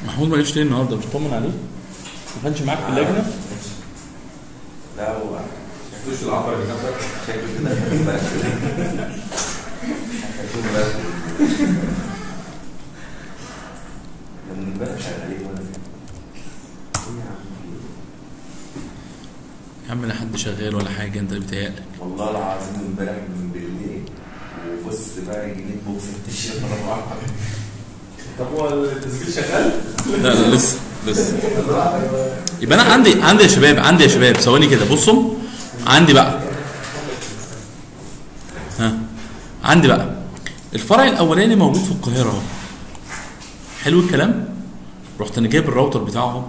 محمود ما جاش ليه النهارده مش طمن عليه؟ ما كانش معاك في اللجنه؟ لا هو شكلوش العبر اللي جنبك شكله كده شكله مرتب ده من امبارح شغالين وانا ايه يا عم في إيه؟ يا عم لا حد شغال ولا حاجه انت اللي بيتهيألك والله العظيم امبارح من بالليل وبص بقى جنيه بوكس التيشيرت مره واحده طب هو التسجيل شغال؟ لا لا لسه لسه يبقى انا عندي عندي يا شباب عندي يا شباب ثواني كده بصوا عندي بقى ها عندي بقى الفرع الاولاني موجود في القاهره اهو حلو الكلام رحت انا جايب الراوتر بتاعه اهو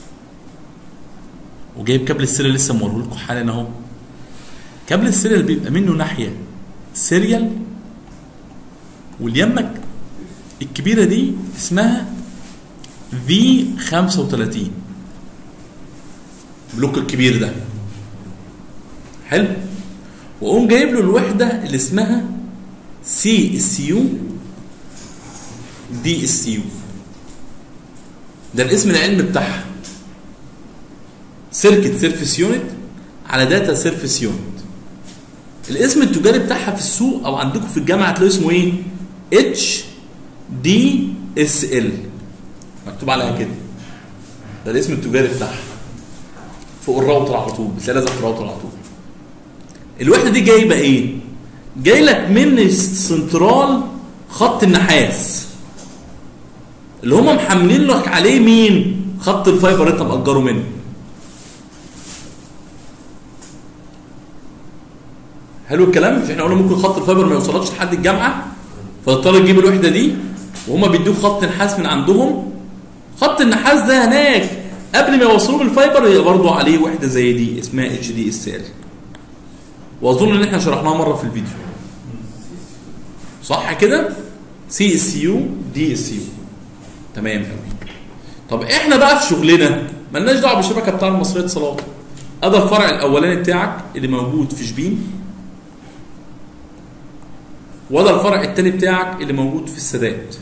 وجايب كابل السيريال لسه موريه لكم حالا اهو كابل السيريال بيبقى منه ناحيه سيريال واليمك الكبيره دي اسمها في 35 بلوك الكبير ده حلو واقوم جايب له الوحده اللي اسمها سي اس يو دي اس يو ده الاسم العلمي بتاعها سيركت سيرفيس يونت على داتا سيرفيس يونت الاسم التجاري بتاعها في السوق او عندكم في الجامعه هتلاقوا اسمه ايه اتش دي اس ال مكتوب عليها كده ده الاسم التجاري بتاعها فوق الراوتر على طول بتلاقي لازق في الراوتر على طول الوحده دي جايبه ايه جاي لك من السنترال خط النحاس اللي هم محملين لك عليه مين خط الفايبر اللي انت مأجره منه حلو الكلام مش احنا قلنا ممكن خط الفايبر ما يوصلكش لحد الجامعه فتضطر تجيب الوحده دي وهم بيدوك خط نحاس من عندهم خط النحاس ده هناك قبل ما يوصلوه بالفايبر هي برضه عليه وحده زي دي اسمها اتش دي اس ال واظن ان احنا شرحناها مره في الفيديو صح كده سي اس يو دي اس يو تمام قوي طب احنا بقى في شغلنا ملناش دعوه بالشبكه بتاع المصريه اتصالات هذا الفرع الاولاني بتاعك اللي موجود في شبين وده الفرع الثاني بتاعك اللي موجود في السادات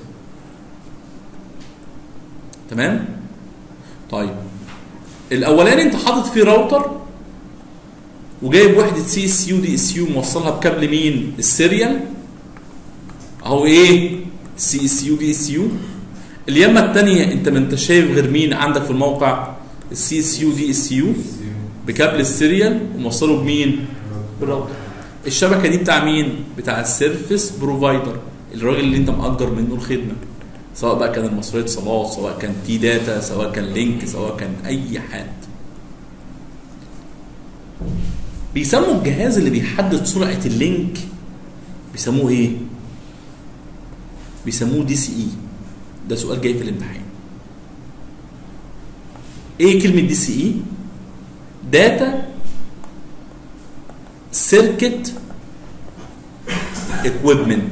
تمام طيب الاولاني انت حاطط فيه راوتر وجايب وحده سي اس يو دي اس يو موصلها بكابل مين السيريال اهو ايه سي اس يو دي اس يو اليمه الثانيه انت ما انت شايف غير مين عندك في الموقع السي اس يو دي اس يو بكابل السيريال وموصله بمين بالراوتر الشبكه دي بتاع مين بتاع السيرفيس بروفايدر الراجل اللي انت مأجر منه الخدمه سواء بقى كان المصرية اتصالات سواء كان تي داتا سواء كان لينك سواء كان اي حد بيسموا الجهاز اللي بيحدد سرعه اللينك بيسموه ايه بيسموه دي سي اي ده سؤال جاي في الامتحان ايه كلمه دي سي اي داتا سيركت اكويبمنت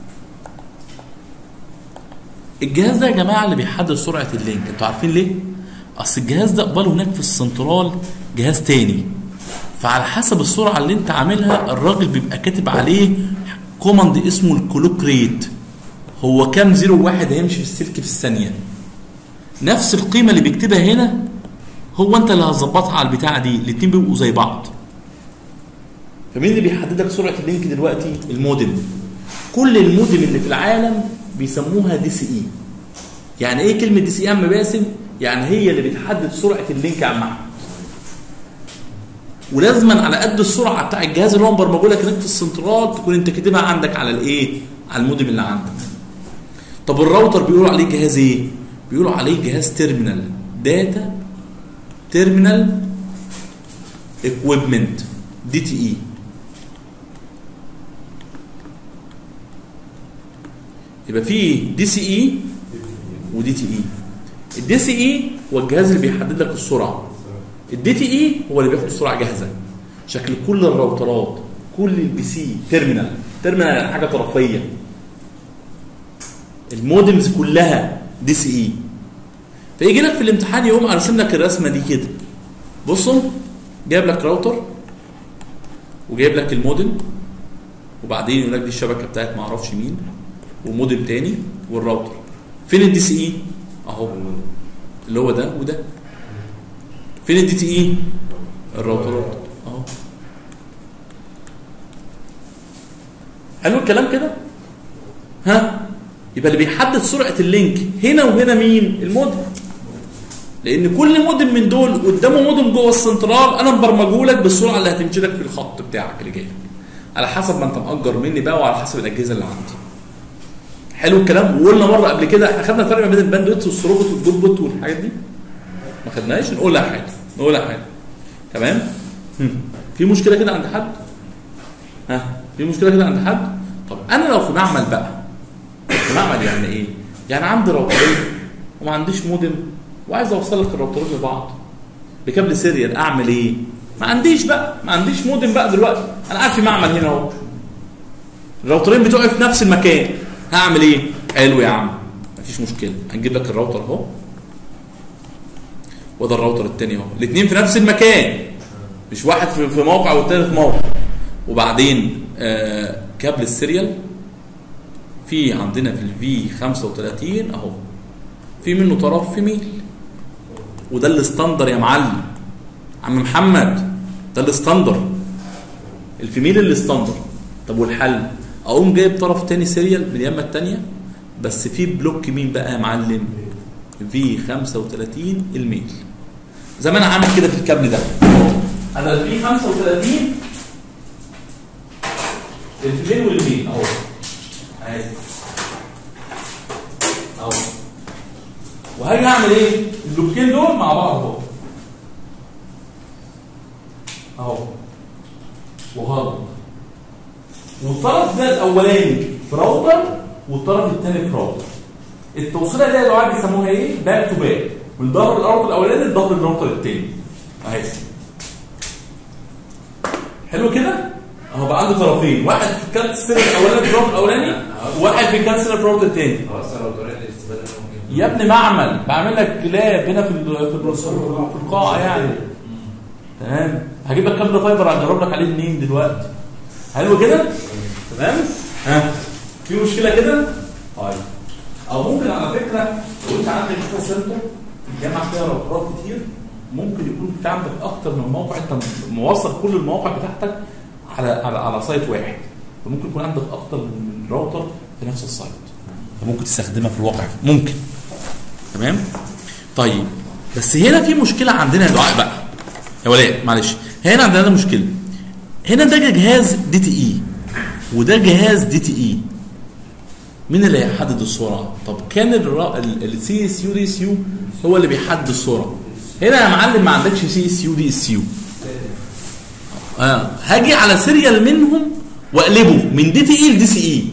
الجهاز ده يا جماعه اللي بيحدد سرعه اللينك انتوا عارفين ليه اصل الجهاز ده قبله هناك في السنترال جهاز تاني فعلى حسب السرعه اللي انت عاملها الراجل بيبقى كاتب عليه كوماند اسمه الكلوك ريت هو كام زيرو واحد هيمشي في السلك في الثانيه نفس القيمه اللي بيكتبها هنا هو انت اللي هتظبطها على البتاعه دي الاثنين بيبقوا زي بعض فمين اللي بيحدد لك سرعه اللينك دلوقتي المودم كل المودم اللي في العالم بيسموها دي سي اي يعني ايه كلمه دي سي اي يا عم باسم يعني هي اللي بتحدد سرعه اللينك يا عم احمد ولازما على قد السرعه بتاع الجهاز اللي هو مبرمجه لك هناك في السنترال تكون انت كاتبها عندك على الايه على المودم اللي عندك طب الراوتر بيقولوا عليه جهاز ايه بيقولوا عليه جهاز تيرمينال داتا تيرمينال اكويبمنت دي تي اي يبقى في دي سي اي ودي تي اي الدي سي اي هو الجهاز اللي بيحدد لك السرعه الدي تي اي هو اللي بياخد السرعه جاهزه شكل كل الراوترات كل البي سي تيرمينال تيرمينال يعني حاجه طرفيه المودمز كلها دي سي اي فيجي لك في الامتحان يقوم ارسم لك الرسمه دي كده بصوا جايب لك راوتر وجايب لك المودم وبعدين يقول لك دي الشبكه بتاعت ما اعرفش مين ومودم تاني والراوتر فين الدي سي اي اهو اللي هو ده وده فين الدي تي اي الراوترات اهو حلو الكلام كده ها يبقى اللي بيحدد سرعه اللينك هنا وهنا مين المودم لان كل مودم من دول قدامه مودم جوه السنترال انا مبرمجه لك بالسرعه اللي هتمشي لك في الخط بتاعك اللي جاي لك. على حسب ما انت مأجر مني بقى وعلى حسب الاجهزه اللي عندي حلو الكلام وقلنا مره قبل كده احنا خدنا الفرق ما بين الباندويت والثروبوت والجود بوت والحاجات دي ما خدناش نقولها حاجه نقولها حاجه تمام هم. في مشكله كده عند حد ها في مشكله كده عند حد طب انا لو في معمل بقى في معمل يعني ايه يعني عندي راوترين وما عنديش مودم وعايز اوصل لك الراوترين لبعض بكابل سيريال اعمل ايه ما عنديش بقى ما عنديش مودم بقى دلوقتي انا قاعد في معمل هنا اهو الراوترين بتوعي في نفس المكان هعمل ايه حلو يا عم مفيش مشكله هنجيب لك الراوتر اهو وده الراوتر التاني اهو الاثنين في نفس المكان مش واحد في في موقع والتاني في موقع وبعدين آه كابل السيريال في عندنا في الفي 35 اهو في منه طرف في ميل وده الستاندر يا معلم عم محمد ده الستاندر الفيميل الستاندر طب والحل اقوم جايب طرف تاني سيريال من اليمه التانيه بس في بلوك مين بقى يا معلم في 35 الميل زي ما انا عامل كده في الكابل ده انا الفي 35 الفيميل والميل اهو اهي اهو وهاجي اعمل ايه البلوكين دول مع بعض اهو اهو وهرب والطرف ده الاولاني في راوتر والطرف الثاني في راوتر التوصيله دي يا جماعه بيسموها ايه باك تو باك من ظهر الراوتر الاولاني لظهر الراوتر الثاني اهي حلو كده اهو بقى عندي طرفين واحد في الكارت السير الاولاني في الراوتر الاولاني وواحد في الكارت السير في الراوتر الثاني خلاص لو طريقه الاستفاده ممكن يا ابني معمل بعمل لك لاب هنا في ال- في ال- في القاعه يعني تمام هجيب لك كابل فايبر هجرب لك عليه منين دلوقتي حلو كده تمام ها في مشكله كده طيب او ممكن على فكره لو انت عندك داتا سنتر جمع فيها راوترات كتير ممكن يكون في عندك اكتر من موقع انت موصل كل المواقع بتاعتك على على على سايت واحد فممكن يكون عندك اكتر من راوتر في نفس السايت فممكن تستخدمها في الواقع ممكن تمام طيب بس هنا في مشكله عندنا يا دعاء بقى يا ولاء معلش هنا عندنا مشكله هنا ده جهاز دي تي اي وده جهاز دي تي اي مين اللي هيحدد السرعه طب كان السي اس يو دي اس يو هو اللي بيحدد السرعه هنا يا معلم ما عندكش سي اس يو دي اس يو اه هاجي على سيريال منهم واقلبه من دي تي اي لدي سي اي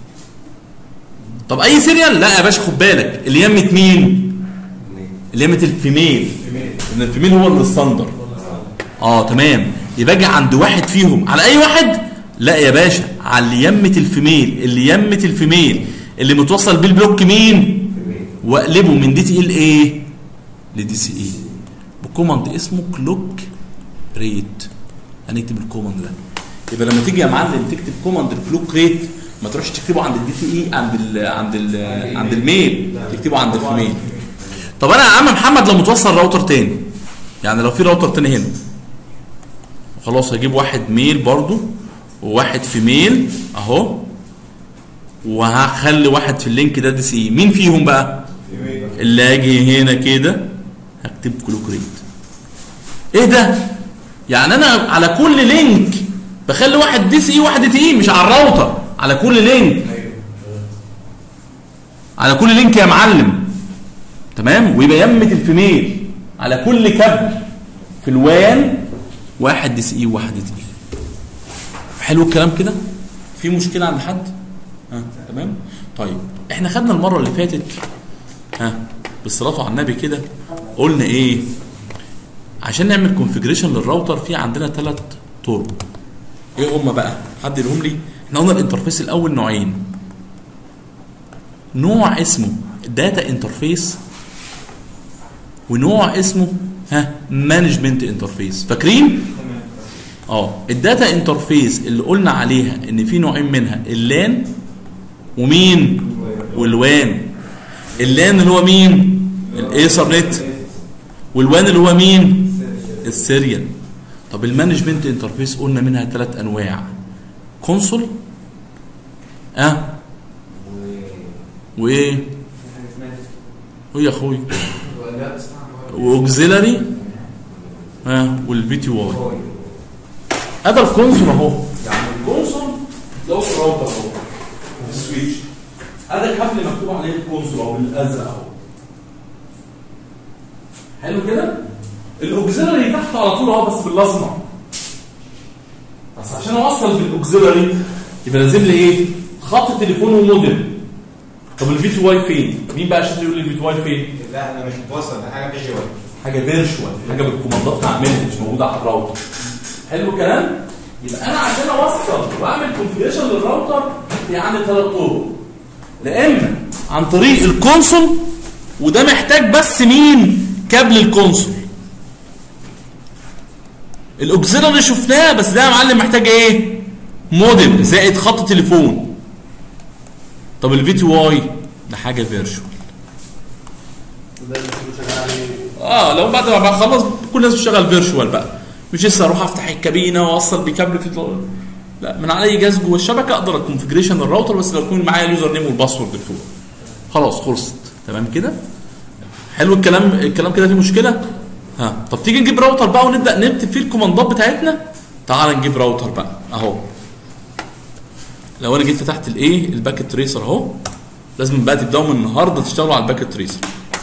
طب اي سيريال لا يا باشا خد بالك اللي يمت مين اللي يمت الفيميل ان الفيميل هو الستاندر اه تمام يبقى اجي عند واحد فيهم على اي واحد لا يا باشا على اللي يمت الفيميل اللي يمت الفيميل اللي متوصل بالبلوك مين واقلبه من دي تي ال ايه لدي سي اي بكوماند اسمه كلوك ريت هنكتب الكوماند ده يبقى لما تيجي يا معلم تكتب كوماند الكلوك ريت ما تروحش تكتبه عند الدي تي اي عند ال عند ال عند الميل تكتبه عند الفيميل طب انا يا عم محمد لو متوصل راوتر تاني يعني لو في راوتر تاني هنا خلاص هجيب واحد ميل برضو وواحد في ميل اهو وهخلي واحد في اللينك ده دي سي مين فيهم بقى اللي اجي هنا كده هكتب كلوك ريت ايه ده يعني انا على كل لينك بخلي واحد دي سي واحد دي تي اي مش على الراوتر على كل لينك على كل لينك يا معلم تمام ويبقى يمة الفيميل على كل كابل في الوان واحد دي سي اي وواحد دي تي اي حلو الكلام كده في مشكله عند حد ها تمام طيب احنا خدنا المره اللي فاتت ها بالصلاه على النبي كده قلنا ايه عشان نعمل كونفيجريشن للراوتر في عندنا ثلاث طرق ايه هم بقى حد يقولهم لي احنا قلنا الانترفيس الاول نوعين نوع اسمه داتا انترفيس ونوع اسمه ها مانجمنت انترفيس فاكرين اه الداتا انترفيس اللي قلنا عليها ان في نوعين منها اللان ومين والوان اللان اللي هو مين الايثرنت والوان اللي هو مين السيريال طب المانجمنت انترفيس قلنا منها ثلاث انواع كونسول اه وايه ويا اخوي لا اسمع واوكسيلاري اه والفي تي واي هذا الكونسول اهو يعني الكونسول ده هو الراوتر اهو السويتش هذا الحبل مكتوب عليه الكونسول اهو بالازرق اهو حلو كده الاوكسيلاري تحت على طول اهو بس بالاسمر بس عشان اوصل بالاوكسيلاري يبقى لازم لي ايه خط تليفون ومودم طب الفي تي واي فين مين بقى عشان يقول لي الفي تي واي فين لا انا مش متوصل ده حاجه فيجوال حاجه فيرشوال حاجه بالكوماندات هعملها مش موجوده على الراوتر حلو الكلام يبقى انا عشان اوصل واعمل كونفيجريشن للراوتر في عندي ثلاث طرق لا اما عن طريق الكونسول وده محتاج بس مين كابل الكونسول الاوكسيلري شفناه بس ده يا معلم محتاج ايه مودم زائد خط تليفون طب الفي تي واي ده حاجه فيرشوال وده اللي كله شغال عليه اه لو بعد ما بخلص كل الناس بتشتغل فيرشوال بقى مش لسه اروح افتح الكابينه واوصل بكابل في طل- لا من على اي جهاز جوه الشبكه اقدر الكونفجريشن الراوتر بس لو يكون معايا اليوزر نيم والباسورد بتوعه خلاص خلصت تمام كده حلو الكلام الكلام كده فيه مشكله ها طب تيجي نجيب راوتر بقى ونبدا نكتب فيه الكوماندات بتاعتنا تعال نجيب راوتر بقى اهو لو انا جيت فتحت الايه الباكت تريسر اهو لازم بقى تبداوا من النهارده تشتغلوا على الباكت تريسر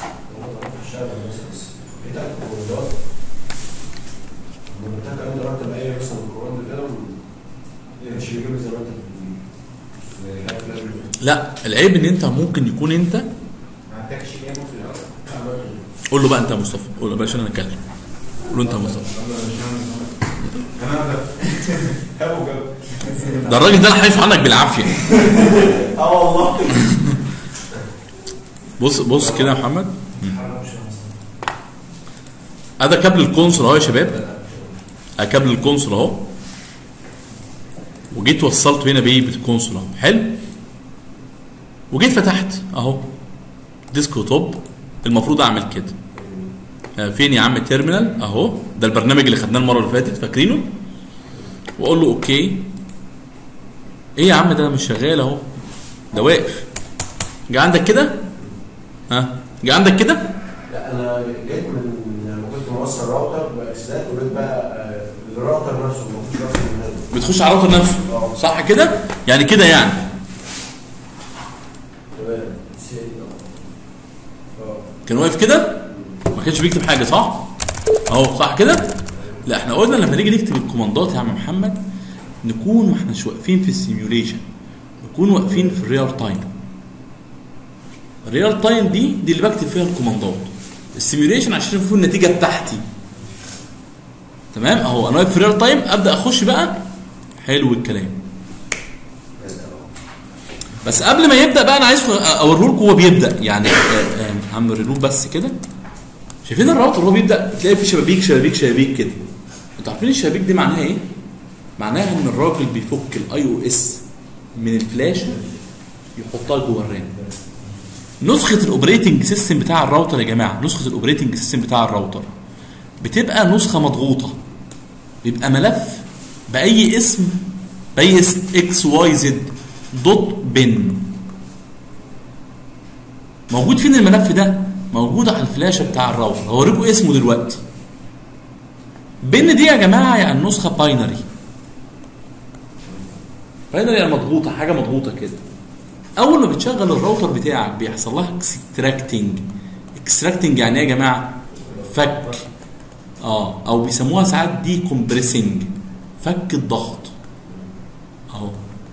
لا العيب ان انت ممكن يكون انت ما عندكش ايه في الاول قول له بقى انت يا مصطفى قول له بلاش انا اتكلم قول له انت يا مصطفى انا ده ابو جاب ده الراجل ده انا حايف عنك بالعافيه اه والله بص بص كده يا محمد هذا كابل الكونسول اهو يا شباب اه كابل الكونسول اهو وجيت وصلته هنا بايه بالكونسول اهو حلو وجيت فتحت اهو ديسكو توب المفروض اعمل كده آه، فين يا عم التيرمينال اهو ده البرنامج اللي خدناه المره اللي فاتت فاكرينه واقول له اوكي ايه يا عم ده مش شغال اهو ده واقف جه عندك كده ها جه عندك كده لا انا جيت من لما كنت موصل الراوتر باكسدات وجيت بقى آه، الراوتر نفسه ما كنتش واخد من هنا بتخش على الراوتر نفسه اه صح كده يعني كده يعني تمام اه كان واقف كده ما كانش بيكتب حاجه صح اهو صح كده لا احنا قلنا لما نيجي نكتب الكوماندات يا عم محمد نكون ما احناش واقفين في السيميوليشن نكون واقفين في الريال تايم الريال تايم دي دي اللي بكتب فيها الكوماندات السيميوليشن عشان اشوف النتيجه بتاعتي تمام اهو انا واقف في الريال تايم ابدا اخش بقى حلو الكلام بس قبل ما يبدا بقى انا عايز اوريه لكم هو بيبدا يعني آه، آه، هعمل ريلوب بس كده شايفين الراوتر هو بيبدا تلاقي في شبابيك شبابيك شبابيك كده انتوا عارفين الشبابيك دي معناها ايه؟ معناها ان الراجل بيفك الاي او اس من الفلاش يحطها جوه الرام نسخه الاوبريتنج سيستم بتاع الراوتر يا جماعه نسخه الاوبريتنج سيستم بتاع الراوتر بتبقى نسخه مضغوطه بيبقى ملف باي اسم باي اسم اكس واي زد دوت بن موجود فين الملف ده موجود على الفلاشه بتاع الراوتر هوريكم اسمه دلوقتي بن دي يا جماعه يعني نسخه باينري باينري يعني مضغوطه حاجه مضغوطه كده اول ما بتشغل الراوتر بتاعك بيحصل لها اكستراكتنج اكستراكتنج يعني ايه يا جماعه فك اه او بيسموها ساعات دي كومبريسنج فك الضغط اهو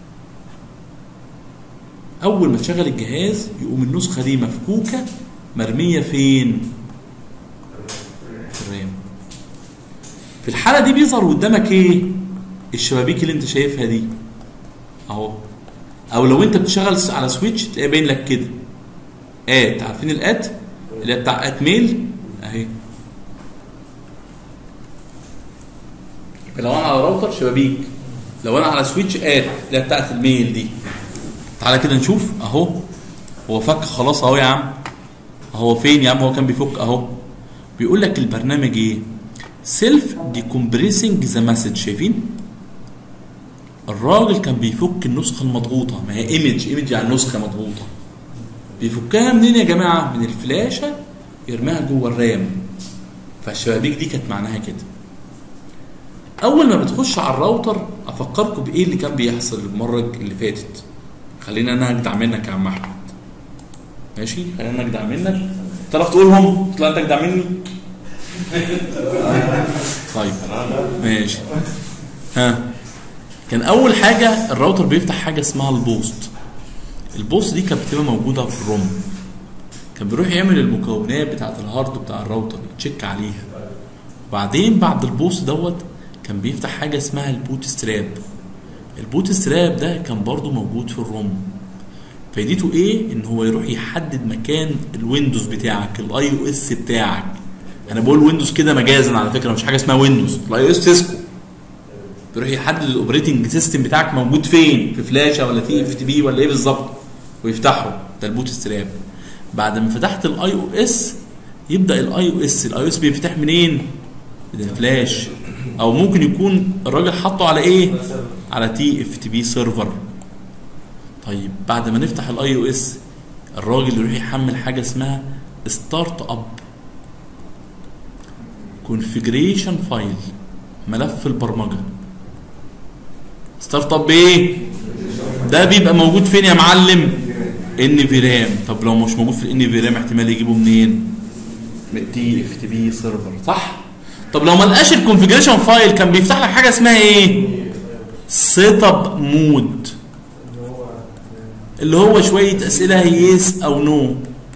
اول ما تشغل الجهاز يقوم النسخه دي مفكوكه مرميه فين في الرام في الحاله دي بيظهر قدامك ايه الشبابيك اللي انت شايفها دي اهو او لو انت بتشتغل على سويتش تلاقي باين لك كده ات عارفين الات اللي هي بتاع ات ميل اهي لو انا على راوتر شبابيك لو انا على سويتش ات اللي هي بتاعت الميل دي تعالى كده نشوف اهو هو فك خلاص اهو يا عم هو فين يا عم هو كان بيفك اهو بيقول لك البرنامج ايه سيلف ديكومبريسنج ذا مسج شايفين الراجل كان بيفك النسخه المضغوطه ما هي ايمج ايمج يعني نسخه مضغوطه بيفكها منين يا جماعه من الفلاشه يرميها جوه الرام فالشبابيك دي كانت معناها كده اول ما بتخش على الراوتر افكركم بايه اللي كان بيحصل المره اللي فاتت خلينا انا اجدع منك يا عم احمد ماشي خلينا انا اجدع منك تعرف تقولهم طلع انت اجدع مني طيب ماشي ها كان اول حاجه الراوتر بيفتح حاجه اسمها البوست البوست دي كانت بتبقى موجوده في الروم كان بيروح يعمل المكونات بتاعه الهارد بتاع الراوتر يتشيك عليها وبعدين بعد البوست دوت كان بيفتح حاجه اسمها البوت ستراب البوت ستراب ده كان برضو موجود في الروم فايدته ايه ان هو يروح يحدد مكان الويندوز بتاعك الاي او اس بتاعك انا بقول ويندوز كده مجازا على فكره مش حاجه اسمها ويندوز الاي او اس سيسكو بيروح يحدد الاوبريتنج سيستم بتاعك موجود فين في فلاشه ولا في اف تي بي ولا ايه بالظبط ويفتحه ده البوت ستراب بعد ما فتحت الاي او اس يبدا الاي او اس الاي او اس بيفتح منين من الفلاش او ممكن يكون الراجل حاطه على ايه على تي اف تي بي سيرفر طيب بعد ما نفتح الاي او اس الراجل يروح يحمل حاجه اسمها ستارت اب كونفيجريشن فايل ملف البرمجه ستارت اب ايه ده بيبقى موجود فين يا معلم ان في رام طب لو مش موجود في الان في رام احتمال يجيبه منين من التي اف تي بي سيرفر صح طب لو ما لقاش الكونفيجريشن فايل كان بيفتح لك حاجه اسمها ايه سيت اب مود اللي هو شويه اسئله يس او نو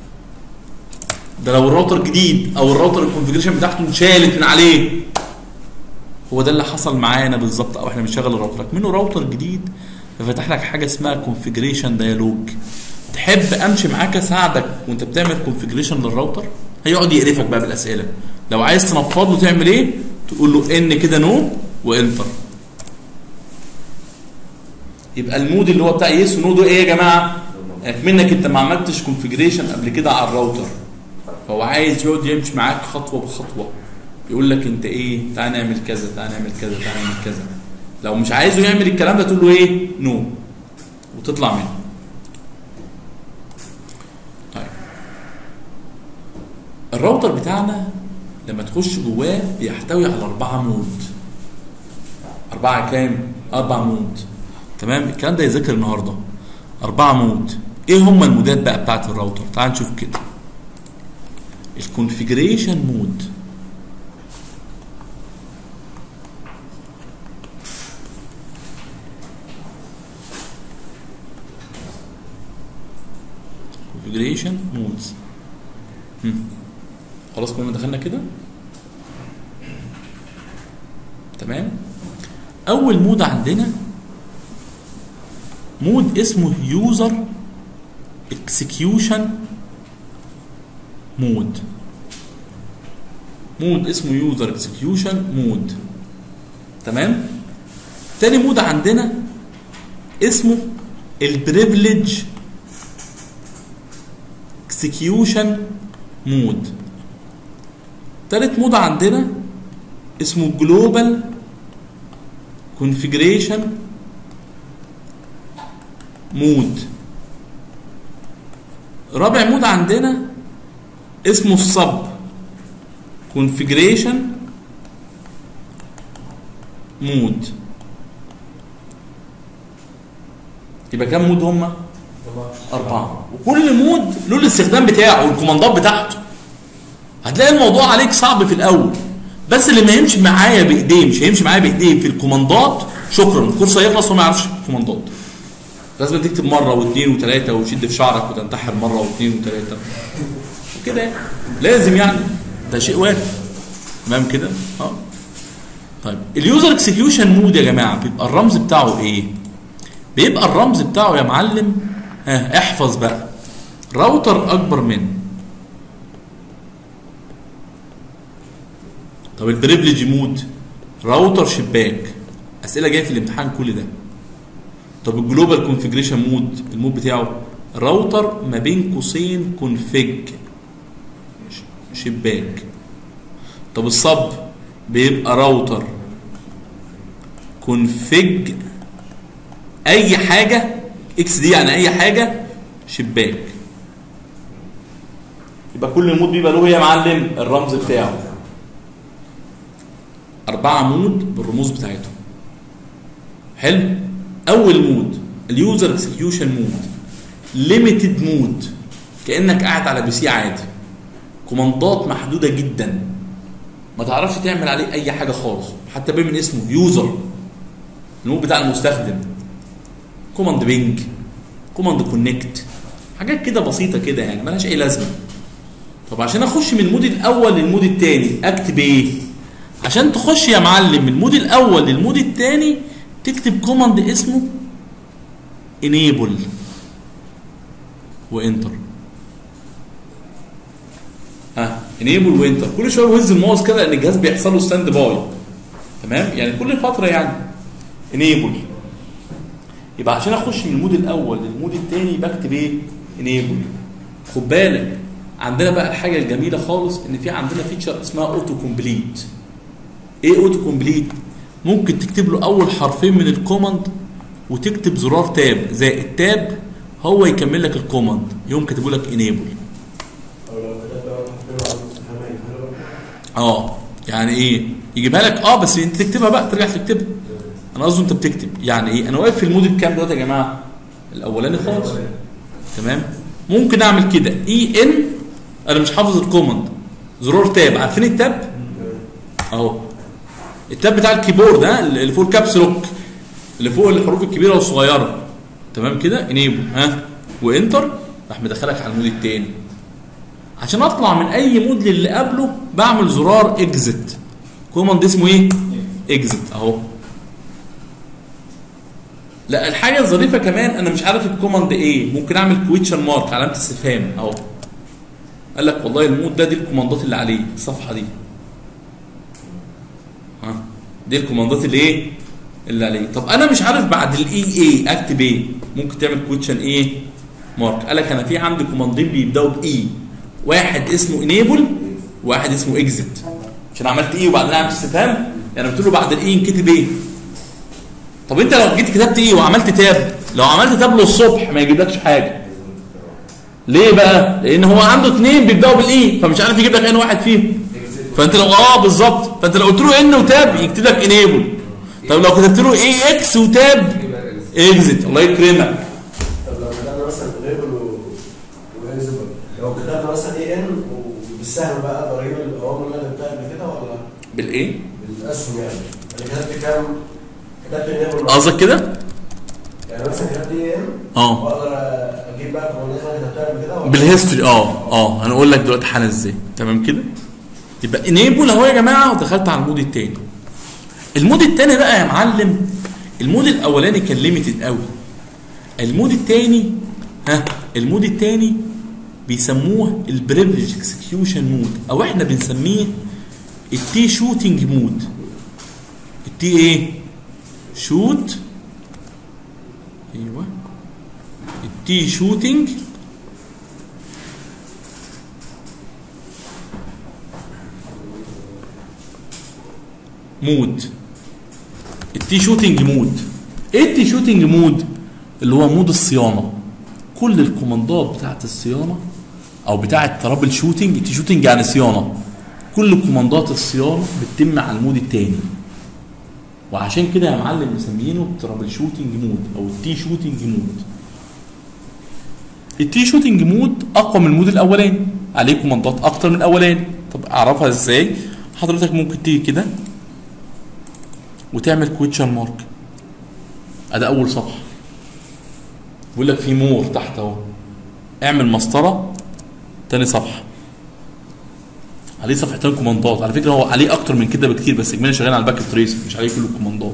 ده لو الراوتر جديد او الراوتر الكونفيجريشن بتاعته اتشالت من عليه هو ده اللي حصل معانا بالظبط او احنا بنشغل الراوتر منه راوتر جديد ففتح لك حاجه اسمها كونفيجريشن ديالوج تحب امشي معاك اساعدك وانت بتعمل كونفيجريشن للراوتر هيقعد يقرفك بقى بالاسئله لو عايز تنفض له تعمل ايه تقول له ان كده نو وانتر يبقى المود اللي هو بتاع يس ونو ده ايه يا جماعه منك انت ما عملتش كونفيجريشن قبل كده على الراوتر فهو عايز يقعد يمشي معاك خطوه بخطوه يقول لك انت ايه تعال نعمل كذا تعال نعمل كذا تعال نعمل كذا لو مش عايزه يعمل الكلام ده تقول له ايه نو وتطلع منه طيب الراوتر بتاعنا لما تخش جواه بيحتوي على أربعة مود أربعة كام؟ أربع مود تمام الكلام ده يذاكر النهارده أربعة مود إيه هم المودات بقى بتاعت الراوتر؟ تعال نشوف كده الكونفيجريشن مود configuration modes هم. خلاص كنا دخلنا كده تمام اول مود عندنا مود اسمه يوزر اكسكيوشن مود مود اسمه يوزر اكسكيوشن مود تمام تاني مود عندنا اسمه البريفليج اكسكيوشن مود تالت مود عندنا اسمه جلوبال كونفيجريشن مود رابع مود عندنا اسمه الصب كونفيجريشن مود يبقى كام مود هما؟ أربعة وكل مود له الاستخدام بتاعه والكوماندات بتاعته هتلاقي الموضوع عليك صعب في الأول بس اللي ما يمشي معايا بإيديه مش هيمشي معايا بإيديه في الكوماندات شكرا الكورس هيخلص وما يعرفش الكوماندات لازم تكتب مرة واثنين وثلاثة وتشد في شعرك وتنتحر مرة واثنين وثلاثة وكده يعني لازم يعني ده شيء وارد تمام كده اه طيب اليوزر اكسكيوشن مود يا جماعه بيبقى الرمز بتاعه ايه بيبقى الرمز بتاعه يا معلم ها احفظ بقى راوتر اكبر من طب البريفليج مود راوتر شباك اسئله جايه في الامتحان كل ده طب الجلوبال كونفيجريشن مود المود بتاعه راوتر ما بين قوسين كونفيج شباك طب الصب بيبقى راوتر كونفج اي حاجه اكس دي يعني اي حاجه شباك يبقى كل مود بيبقى له يا معلم الرمز بتاعه أربعة مود بالرموز بتاعتهم حلو أول مود اليوزر اكسكيوشن مود ليميتد مود كأنك قاعد على بي سي عادي كوماندات محدودة جدا ما تعرفش تعمل عليه أي حاجة خالص حتى بين من اسمه يوزر المود بتاع المستخدم كوماند بينج كوماند كونكت حاجات كده بسيطة كده يعني ملهاش أي لازمة طب عشان اخش من المود الاول للمود الثاني اكتب ايه عشان تخش يا معلم من المود الاول للمود الثاني تكتب كوماند اسمه enable وانتر ها enable وانتر كل شويه بهز الماوس كده لان الجهاز بيحصل له ستاند باي تمام يعني كل فتره يعني enable يبقى عشان اخش من المود الاول للمود الثاني بكتب ايه enable خد بالك عندنا بقى الحاجه الجميله خالص ان في عندنا فيتشر اسمها اوتو كومبليت ايه اوتو كومبليت ممكن تكتب له اول حرفين من الكوماند وتكتب زرار تاب زي التاب هو يكمل لك الكوماند يقوم كاتبه لك انيبل او لو كتبت بقى حطيته على الاستفهامية حلو اه يعني ايه يجيبها لك اه بس انت تكتبها بقى ترجع تكتبها انا قصدي انت بتكتب يعني ايه انا واقف في المود الكام دلوقتي يا جماعه الاولاني خالص تمام ممكن اعمل كده اي ان انا مش حافظ الكوماند زرار تاب عارفين التاب اهو التاب بتاع الكيبورد ها اللي فوق الكابس لوك اللي فوق الحروف الكبيره والصغيره تمام كده انيبل ها وانتر راح مدخلك على المود التاني عشان اطلع من اي مود للي قبله بعمل زرار اكزت كوماند اسمه ايه اكزت اهو لا الحاجه الظريفه كمان انا مش عارف الكوماند ايه ممكن اعمل كويتشن مارك علامه استفهام اهو قال لك والله المود ده دي الكوماندات اللي عليه الصفحه دي ها دي الكوماندات اللي ايه اللي عليه طب انا مش عارف بعد الاي ايه اكتب ايه ممكن تعمل كويتشن ايه مارك قال لك انا في عندي كوماندين بيبداوا باي واحد اسمه انيبل واحد اسمه اكزit عشان عملت ايه وبعدين عملت استفهام يعني قلت له بعد الاي انكتب ايه طب انت لو جيت كتبت ايه وعملت تاب لو عملت تاب للصبح ما يجيبلكش حاجه ليه بقى لان هو عنده اثنين بيبداوا بالاي فمش عارف يجيب لك اي واحد فيهم فانت لو اه بالظبط فانت لو قلت له ان وتاب يكتب لك انيبل طب لو كتبت له اي اكس وتاب اكزت الله يكرمك طب لو كتبنا مثلا ليبل و وإكزيبل لو كتبنا مثلا اي ان وبالسهم بقى اقدر اجيب الاوامر اللي انا جبتها قبل كده ولا بالايه بالاسهم يعني انا كتبت كام كتبت ليبل قصدك كده يعني مثلا كتبت اي ان اه واقدر اجيب بقى الكوماندات اللي انا كتبتها قبل كده ولا بالهيستوري اه اه هنقول لك دلوقتي حالا ازاي تمام كده يبقى انيبل اهو يا جماعه ودخلت على المود الثاني المود الثاني بقى يا معلم المود الاولاني كان ليميتد قوي المود الثاني ها المود الثاني بيسموه البريفليج اكسكيوشن مود او احنا بنسميه التي شوتنج مود التي ايه شوت ايوه التي شوتنج مود التي شوتنج مود ايه التي شوتنج مود اللي هو مود الصيانه كل الكوماندات بتاعت الصيانه او بتاعت ترابل شوتنج التي شوتنج يعني صيانه كل كوماندات الصيانه بتتم على المود الثاني وعشان كده يا معلم مسمينه ترابل شوتنج مود او التي شوتنج مود التي شوتنج مود اقوى من المود الاولاني عليه كوماندات اكتر من الاولاني طب اعرفها ازاي حضرتك ممكن تيجي كده وتعمل كويتشن مارك ادي اول صفحه بيقول لك في مور تحت اهو اعمل مسطره تاني صفحه عليه صفحتين كوماندات على فكره هو عليه اكتر من كده بكتير بس اجمالي شغال على الباك تريس مش عليه كل الكوماندات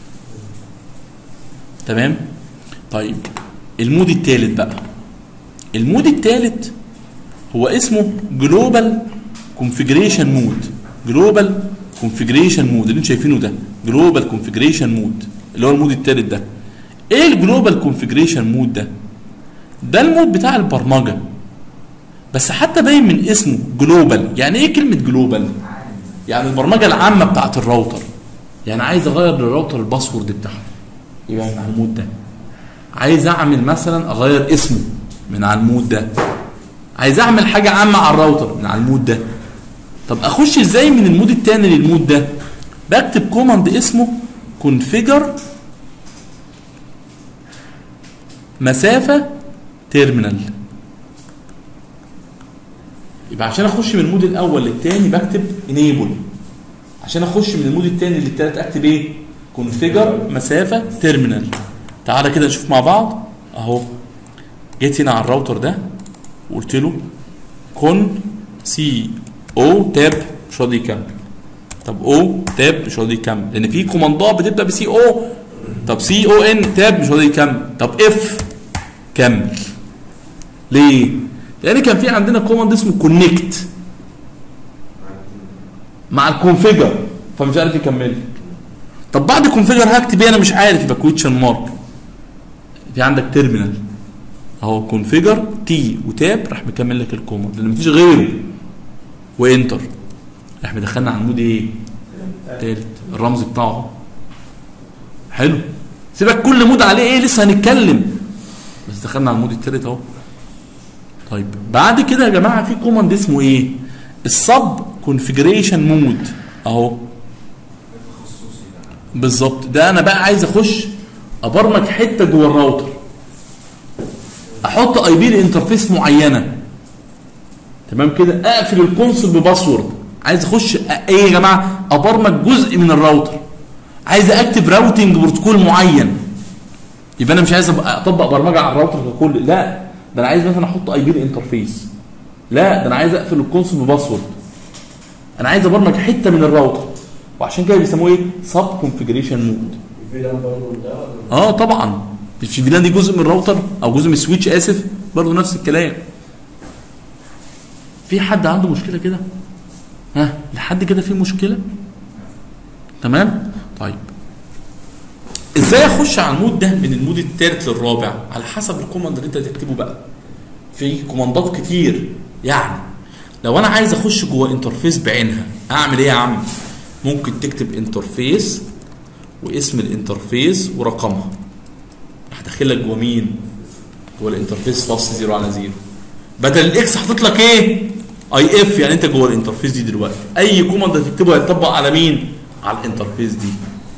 تمام طيب المود الثالث بقى المود الثالث هو اسمه جلوبال كونفيجريشن مود جلوبال كونفيجريشن مود اللي انتم شايفينه ده جلوبال كونفيجريشن مود اللي هو المود الثالث ده ايه الجلوبال كونفيجريشن مود ده ده المود بتاع البرمجه بس حتى باين من اسمه جلوبال يعني ايه كلمه جلوبال يعني البرمجه العامه بتاعت الراوتر يعني عايز اغير للراوتر الباسورد بتاعه يبقى من على المود ده عايز اعمل مثلا اغير اسمه من على المود ده عايز اعمل حاجه عامه على الراوتر من على المود ده طب اخش ازاي من المود التاني للمود ده بكتب كوماند اسمه كونفيجر مسافه تيرمينال يبقى عشان اخش من المود الاول للتاني بكتب انيبل عشان اخش من المود التاني للتالت اكتب ايه كونفيجر مسافه تيرمينال تعالى كده نشوف مع بعض اهو جيت هنا على الراوتر ده وقلت له كون سي او تاب مش راضي يكمل طب او تاب مش راضي يكمل لان في كوماندات بتبدا بسي او طب سي او ان تاب مش راضي يكمل طب اف كمل ليه؟ لان كان في عندنا كوماند اسمه كونكت مع الكونفيجر فمش عارف يكمل طب بعد كونفيجر هكتب ايه انا مش عارف يبقى كويتشن مارك في عندك تيرمينال اهو كونفيجر تي وتاب راح مكمل لك الكوماند لان مفيش غيره وانتر راح مدخلنا على المود ايه؟ تالت الرمز بتاعه اهو. حلو سيبك كل مود عليه ايه لسه هنتكلم بس دخلنا على المود التالت اهو طيب بعد كده يا جماعه في كوماند اسمه ايه؟ السب كونفيجريشن مود اهو بالظبط ده انا بقى عايز اخش ابرمج حته جوه الراوتر احط اي بي لانترفيس معينه تمام كده اقفل الكونسول بباسورد عايز اخش أ- ايه يا جماعه ابرمج جزء من الراوتر عايز اكتب راوتنج بروتوكول معين يبقى انا مش عايز أبقى اطبق برمجه على الراوتر ككل لا ده انا عايز مثلا احط اي بي لانترفيس لا ده انا عايز اقفل الكونسول بباسورد انا عايز ابرمج حته من الراوتر وعشان كده بيسموه ايه سب كونفيجريشن مود الفيلان برضه من ده ولا اه طبعا مش الفيلان دي جزء من الراوتر او جزء من السويتش اسف برضه نفس الكلام في حد عنده مشكله كده ها لحد كده في مشكله تمام طيب ازاي اخش على المود ده من المود الثالث للرابع على حسب الكوماند اللي انت تكتبه بقى في كوماندات كتير يعني لو انا عايز اخش جوه انترفيس بعينها اعمل ايه يا عم ممكن تكتب انترفيس واسم الانترفيس ورقمها هدخل لك جوه مين جوه الانترفيس فاصل زيرو على زيرو بدل الاكس حاطط لك ايه اي اف يعني انت جوه الانترفيس دي دلوقتي اي كوماند هتكتبه هيتطبق على مين على الانترفيس دي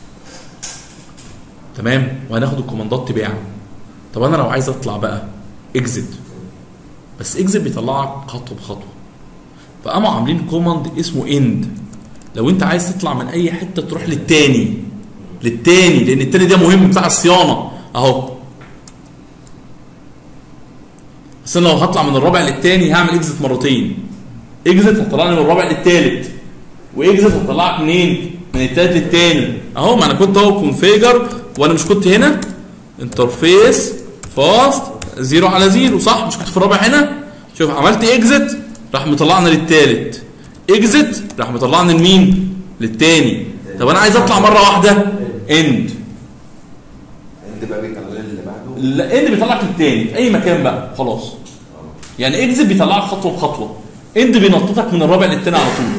تمام وهناخد الكوماندات تباعا طب انا لو عايز اطلع بقى اكزit بس اكزit بيطلعك خطوه بخطوه فقاموا عاملين كوماند اسمه اند لو انت عايز تطلع من اي حته تروح للتاني للتاني لان التاني ده مهم بتاع الصيانه اهو بس انا لو هطلع من الرابع للتاني هعمل اكزت مرتين اكزت هتطلعني من الرابع للتالت واكزت هتطلعك منين من التالت للتاني اهو ما انا كنت اهو كونفيجر وانا مش كنت هنا انترفيس فاست زيرو على زيرو صح مش كنت في الرابع هنا شوف عملت اكزت راح مطلعنا للتالت اكزت راح مطلعني لمين للتاني طب انا عايز اطلع مره واحده اند انت بقى بيطلع لي اللي بعده لا اند بيطلعك للتاني في اي مكان بقى خلاص يعني اكزت بيطلعك خطوه بخطوه اند بينططك من الرابع للتاني على طول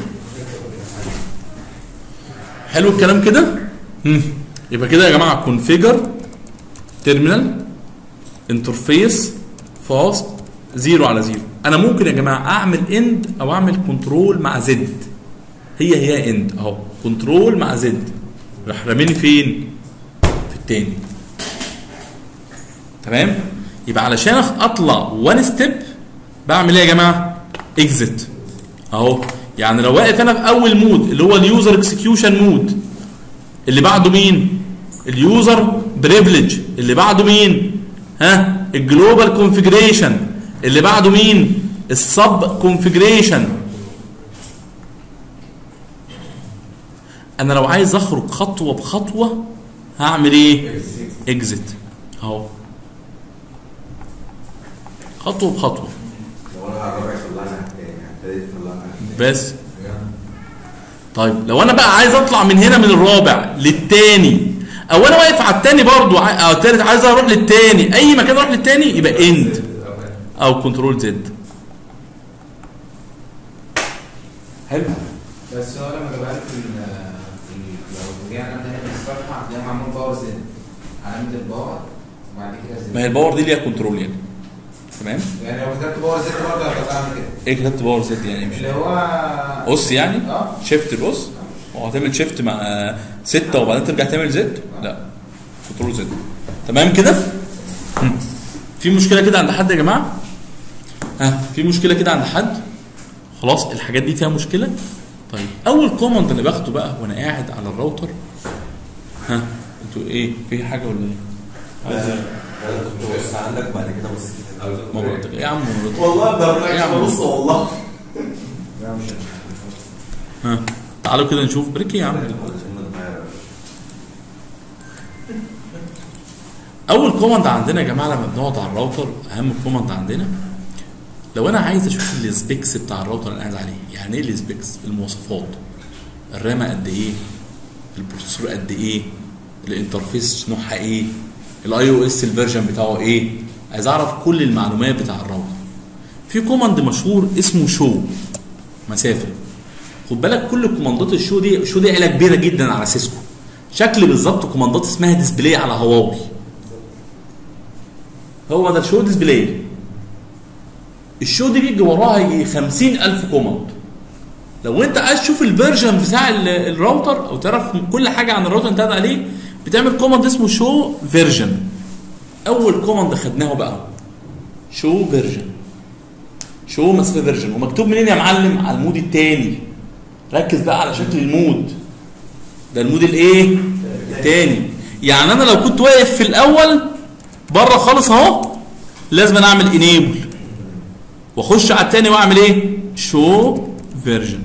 حلو الكلام كده مم. يبقى كده يا جماعه كونفيجر تيرمينال انترفيس فاست زيرو على زيرو انا ممكن يا جماعه اعمل اند او اعمل كنترول مع زد هي هي اند اهو كنترول مع زد راح راميني فين في التاني تمام يبقى علشان أخ- اطلع وان ستيب بعمل ايه يا جماعه اكزit اهو يعني لو واقف انا في اول مود اللي هو اليوزر اكسكيوشن مود اللي بعده مين اليوزر بريفليج اللي بعده مين ها الجلوبال كونفيجريشن اللي بعده مين السب كونفيجريشن انا لو عايز اخرج خطوه بخطوه هعمل ايه اكزit اهو خطوه بخطوه لو انا على الرابع يطلعني على التاني على التالت يطلعني على التاني. بس طيب لو انا بقى عايز اطلع من هنا من الرابع للتاني او انا واقف على التاني برضو ع- او التالت عايز اروح للتاني اي مكان اروح للتاني يبقى اند او كنترول زد حلو بس هو لما جابها لك في ال- في ال- لو رجعنا تاني للصفحه هتلاقي معمول باور زد علامه الباور وبعد كده زد ما هي الباور دي ليها كنترول يعني تمام يعني لو كتبت باور زد برضه هتبقى عامل كده ايه كتبت باور زد يعني مش اللي هو قص يعني اه شيفت القص هو هتعمل شيفت مع ستة وبعدين ترجع تعمل زد لا كنترول زد تمام كده هم. في مشكله كده عند حد يا جماعه ها في مشكله كده عند حد خلاص الحاجات دي فيها مشكله طيب اول كوماند اللي باخده بقى وانا قاعد على الراوتر ها انتوا ايه في حاجه ولا ايه انا كنت ببص عندك بعد كده بص كده ما بقولك ايه يا عم والله ده إيه يا عم؟ بص والله ها تعالوا كده نشوف بريك إيه يا عم اول كوماند عندنا يا جماعه لما بنقعد على الراوتر اهم كوماند عندنا لو انا عايز اشوف السبيكس بتاع الراوتر اللي انا قاعد عليه يعني ايه السبيكس المواصفات الرامه قد ايه البروسيسور قد ايه الانترفيس نوعها ايه الاي او اس الفيرجن بتاعه ايه عايز اعرف كل المعلومات بتاع الراوتر في كوماند مشهور اسمه شو مسافه خد بالك كل كوماندات الشو دي الشو دي عيله كبيره جدا على سيسكو شكل بالظبط كوماندات اسمها ديسبلاي على هواوي هو ده الشو ديسبلاي الشو دي بيجي وراها يجي 50000 كوماند لو انت عايز تشوف الفيرجن بتاع ال- الراوتر او تعرف كل حاجه عن الراوتر انت قاعد عليه بتعمل كوماند اسمه شو فيرجن اول كوماند خدناه بقى شو فيرجن شو مسافه فيرجن ومكتوب منين يا معلم على المود الثاني ركز بقى على شكل المود ده المود الايه الثاني يعني انا لو كنت واقف في الاول بره خالص اهو لازم أنا اعمل انيبل واخش على الثاني واعمل ايه شو فيرجن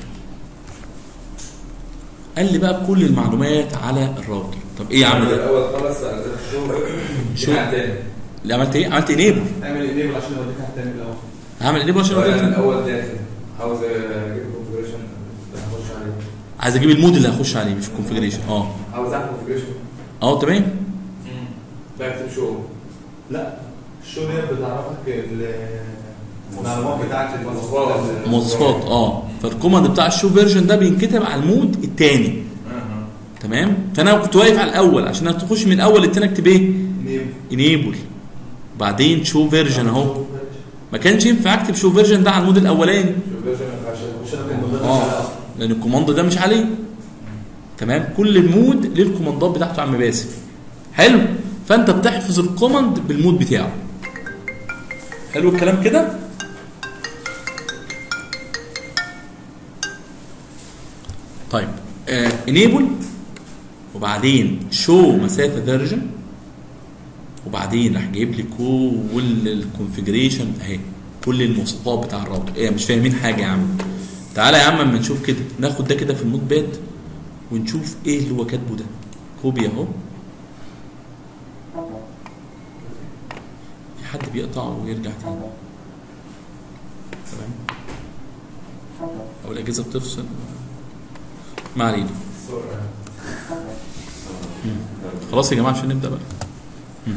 قال لي بقى كل المعلومات على الراوتر طب ايه يا عم ده الاول خالص انزل الشغل شو؟ شو تاني اللي عملت ايه عملت انيبل اعمل انيبل عشان اوديك على التاني الاول هعمل انيبل عشان انا أوريك. الاول داخل عاوز اجيب كونفجريشن هخش عليه عايز اجيب المود اللي هخش عليه مش الكونفجريشن اه عاوز اعمل كونفجريشن اه تمام بكتب شو لا الشو دي بتعرفك المعلومات بتاعت المواصفات. مواصفات اه فالكوماند بتاع الشو فيرجن ده بينكتب على المود الثاني تمام فانا كنت واقف على الاول عشان تخش من الاول للتاني اكتب ايه انيبل بعدين شو فيرجن اهو ما كانش ينفع اكتب شو فيرجن ده على المود الاولاني شو فيرجن ما ينفعش اه لان الكوماند ده مش عليه تمام كل المود ليه الكوماندات بتاعته يا عم باسم حلو فانت بتحفظ الكوماند بالمود بتاعه حلو الكلام كده طيب انيبل وبعدين شو مسافه فيرجن وبعدين راح جايب لي كل الكونفجريشن اهي كل المواصفات بتاع الراوتر ايه مش فاهمين حاجه يا عم تعالى يا عم اما نشوف كده ناخد ده كده في النوت باد ونشوف ايه اللي هو كاتبه ده كوبي اهو في حد بيقطع ويرجع تاني تمام او الاجهزه بتفصل ما علينا خلاص يا جماعه عشان نبدا بقى مم.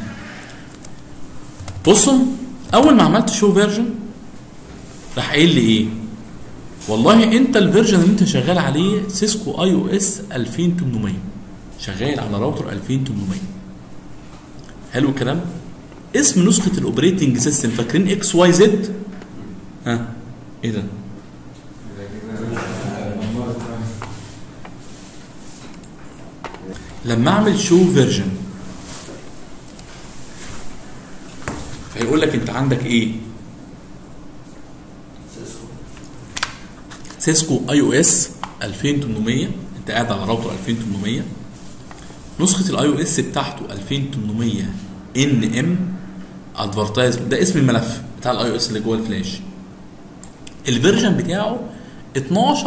بصوا اول ما عملت شو فيرجن راح قايل لي ايه والله انت الفيرجن اللي انت شغال عليه سيسكو اي او اس 2800 شغال على راوتر 2800 حلو الكلام اسم نسخه الاوبريتنج سيستم فاكرين اكس واي زد ها ايه ده لما اعمل شو فيرجن فيقول لك انت عندك ايه سيسكو اي او اس 2800 انت قاعد على راوتر 2800 نسخه الاي او اس بتاعته 2800 ان ام ادفرتايز ده اسم الملف بتاع الاي او اس اللي جوه الفلاش الفيرجن بتاعه 12.4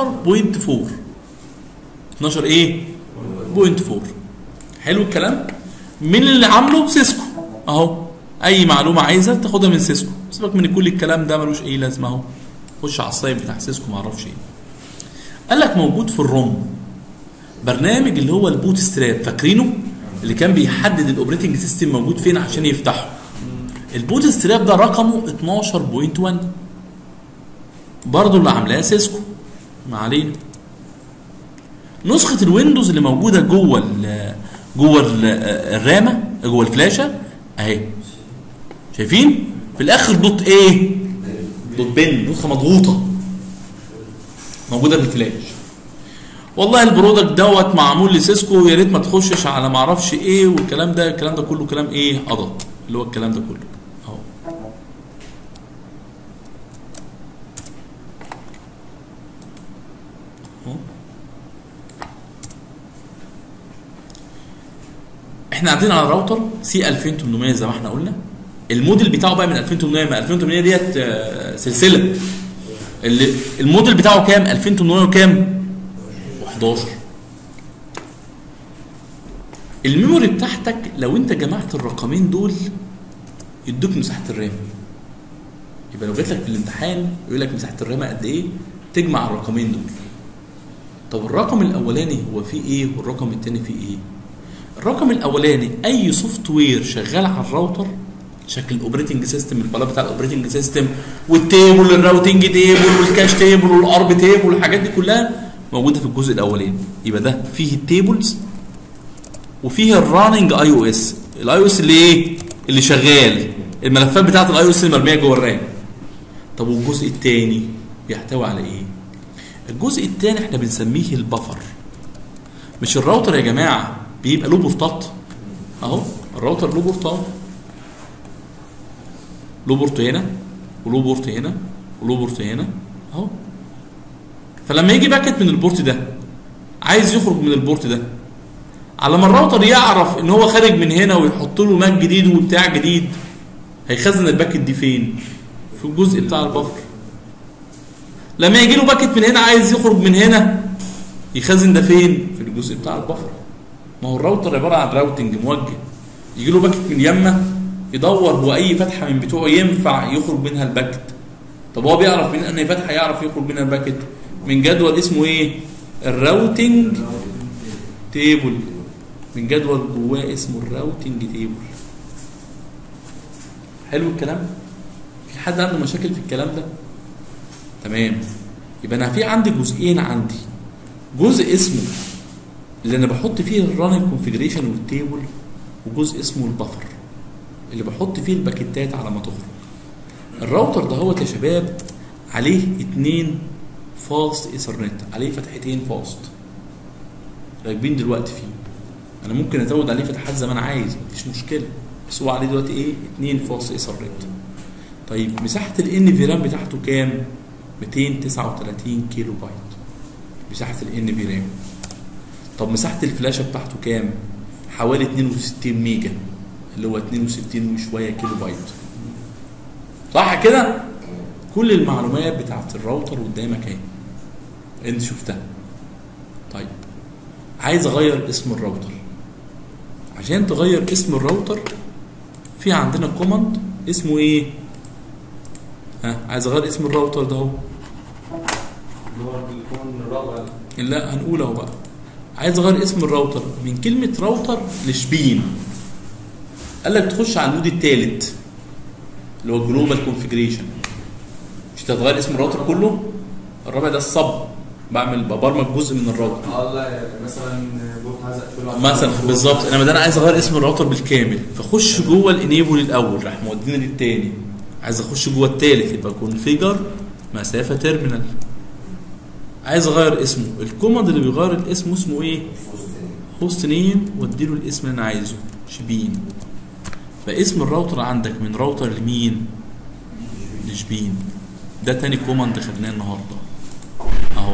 12 ايه؟ بوينت 4 حلو الكلام؟ مين اللي عامله؟ سيسكو اهو اي معلومه عايزها تاخدها من سيسكو سيبك من كل الكلام ده ملوش اي لازمه اهو خش على السايت بتاع سيسكو ما اعرفش ايه قال لك موجود في الروم برنامج اللي هو البوت ستراب فاكرينه اللي كان بيحدد الاوبريتنج سيستم موجود فين عشان يفتحه البوت ستراب ده رقمه 12.1 برضه اللي عاملاه سيسكو ما علينا نسخه الويندوز اللي موجوده جوه ال جوه ال- الرامه جوه الفلاشه اهي شايفين في الاخر دوت ايه دوت بن نسخه مضغوطه موجوده في الفلاش والله البرودكت دوت معمول لسيسكو يا ريت ما تخشش على ما اعرفش ايه والكلام ده الكلام ده كله كلام ايه قضى اللي هو الكلام ده كله اهو أهو. احنا قاعدين على راوتر سي 2800 زي ما احنا قلنا الموديل بتاعه بقى من 2800 ما 2800 ديت آه، سلسله اللي الموديل بتاعه كام 2800 وكام 11 الميموري بتاعتك لو انت جمعت الرقمين دول يدوك مساحه الرام يبقى لو جات لك في الامتحان يقول لك مساحه الرام قد ايه تجمع الرقمين دول طب الرقم الاولاني هو فيه ايه والرقم الثاني فيه ايه الرقم الاولاني اي سوفت وير شغال على الراوتر شكل الاوبريتنج سيستم الفلاح بتاع الاوبريتنج سيستم والتيبل الراوتنج تيبل والكاش تيبل والارب تيبل والحاجات دي كلها موجوده في الجزء الاولاني يبقى ده فيه التيبلز وفيه الراننج اي او اس الاي او اس اللي ايه اللي شغال الملفات بتاعت الاي او اس المرميه جوه الرام طب والجزء الثاني بيحتوي على ايه الجزء الثاني احنا بنسميه البفر مش الراوتر يا جماعه بيبقى له بورتات اهو الراوتر له بورتات له بورت هنا وله بورت هنا وله بورت هنا اهو فلما يجي باكت من البورت ده عايز يخرج من البورت ده على ما الراوتر يعرف ان هو خارج من هنا ويحط له ماك جديد وبتاع جديد هيخزن الباكت دي فين في الجزء بتاع البفر لما يجي له باكت من هنا عايز يخرج من هنا يخزن ده فين في الجزء بتاع البفر ما هو الراوتر عباره عن راوتنج موجه يجي له باكت من يمه يدور هو اي فتحه من بتوعه ينفع يخرج منها الباكت طب هو بيعرف من انهي فتحه يعرف يخرج منها الباكت من جدول اسمه ايه الراوتنج تيبل من جدول جواه اسمه الراوتنج تيبل حلو الكلام في حد عنده مشاكل في الكلام ده تمام يبقى انا في عندي جزئين عندي جزء اسمه اللي انا بحط فيه الراننج كونفيجريشن والتيبل وجزء اسمه البفر اللي بحط فيه الباكيتات على ما تخرج الراوتر ده هو يا شباب عليه اتنين فاست ايثرنت عليه فتحتين فاست راكبين دلوقتي فيه انا ممكن ازود عليه فتحات زي ما انا عايز مفيش مشكله بس هو عليه دلوقتي ايه اتنين فاست ايثرنت طيب مساحه الان في رام بتاعته كام 239 كيلو بايت مساحه الان في رام طب مساحه الفلاشه بتاعته كام حوالي 62 ميجا اللي هو 62 وشويه كيلو بايت صح كده كل المعلومات بتاعت الراوتر قدامك اهي انت شفتها طيب عايز اغير اسم الراوتر عشان تغير اسم الراوتر في عندنا كوماند اسمه ايه ها عايز اغير اسم الراوتر ده اهو اللي هو بيكون الرابع لا هنقول اهو بقى عايز اغير اسم الراوتر من كلمه راوتر لشبين قال لك تخش على المود الثالث اللي هو جلوبال كونفيجريشن مش هتغير اسم الراوتر كله الرابع ده الصب بعمل ببرمج جزء من الراوتر اه لا مثلا بوت عايز اقفله مثلا بالظبط انا ده انا عايز اغير اسم الراوتر بالكامل فاخش جوه الانيبل الاول راح موديني للتاني عايز اخش جوه التالت يبقى كونفيجر مسافه تيرمينال عايز اغير اسمه الكوماند اللي بيغير الاسم اسمه ايه هوست نيم واديله الاسم اللي انا عايزه شبين فاسم الراوتر عندك من راوتر لمين لشبين ده تاني كوماند خدناه النهارده اهو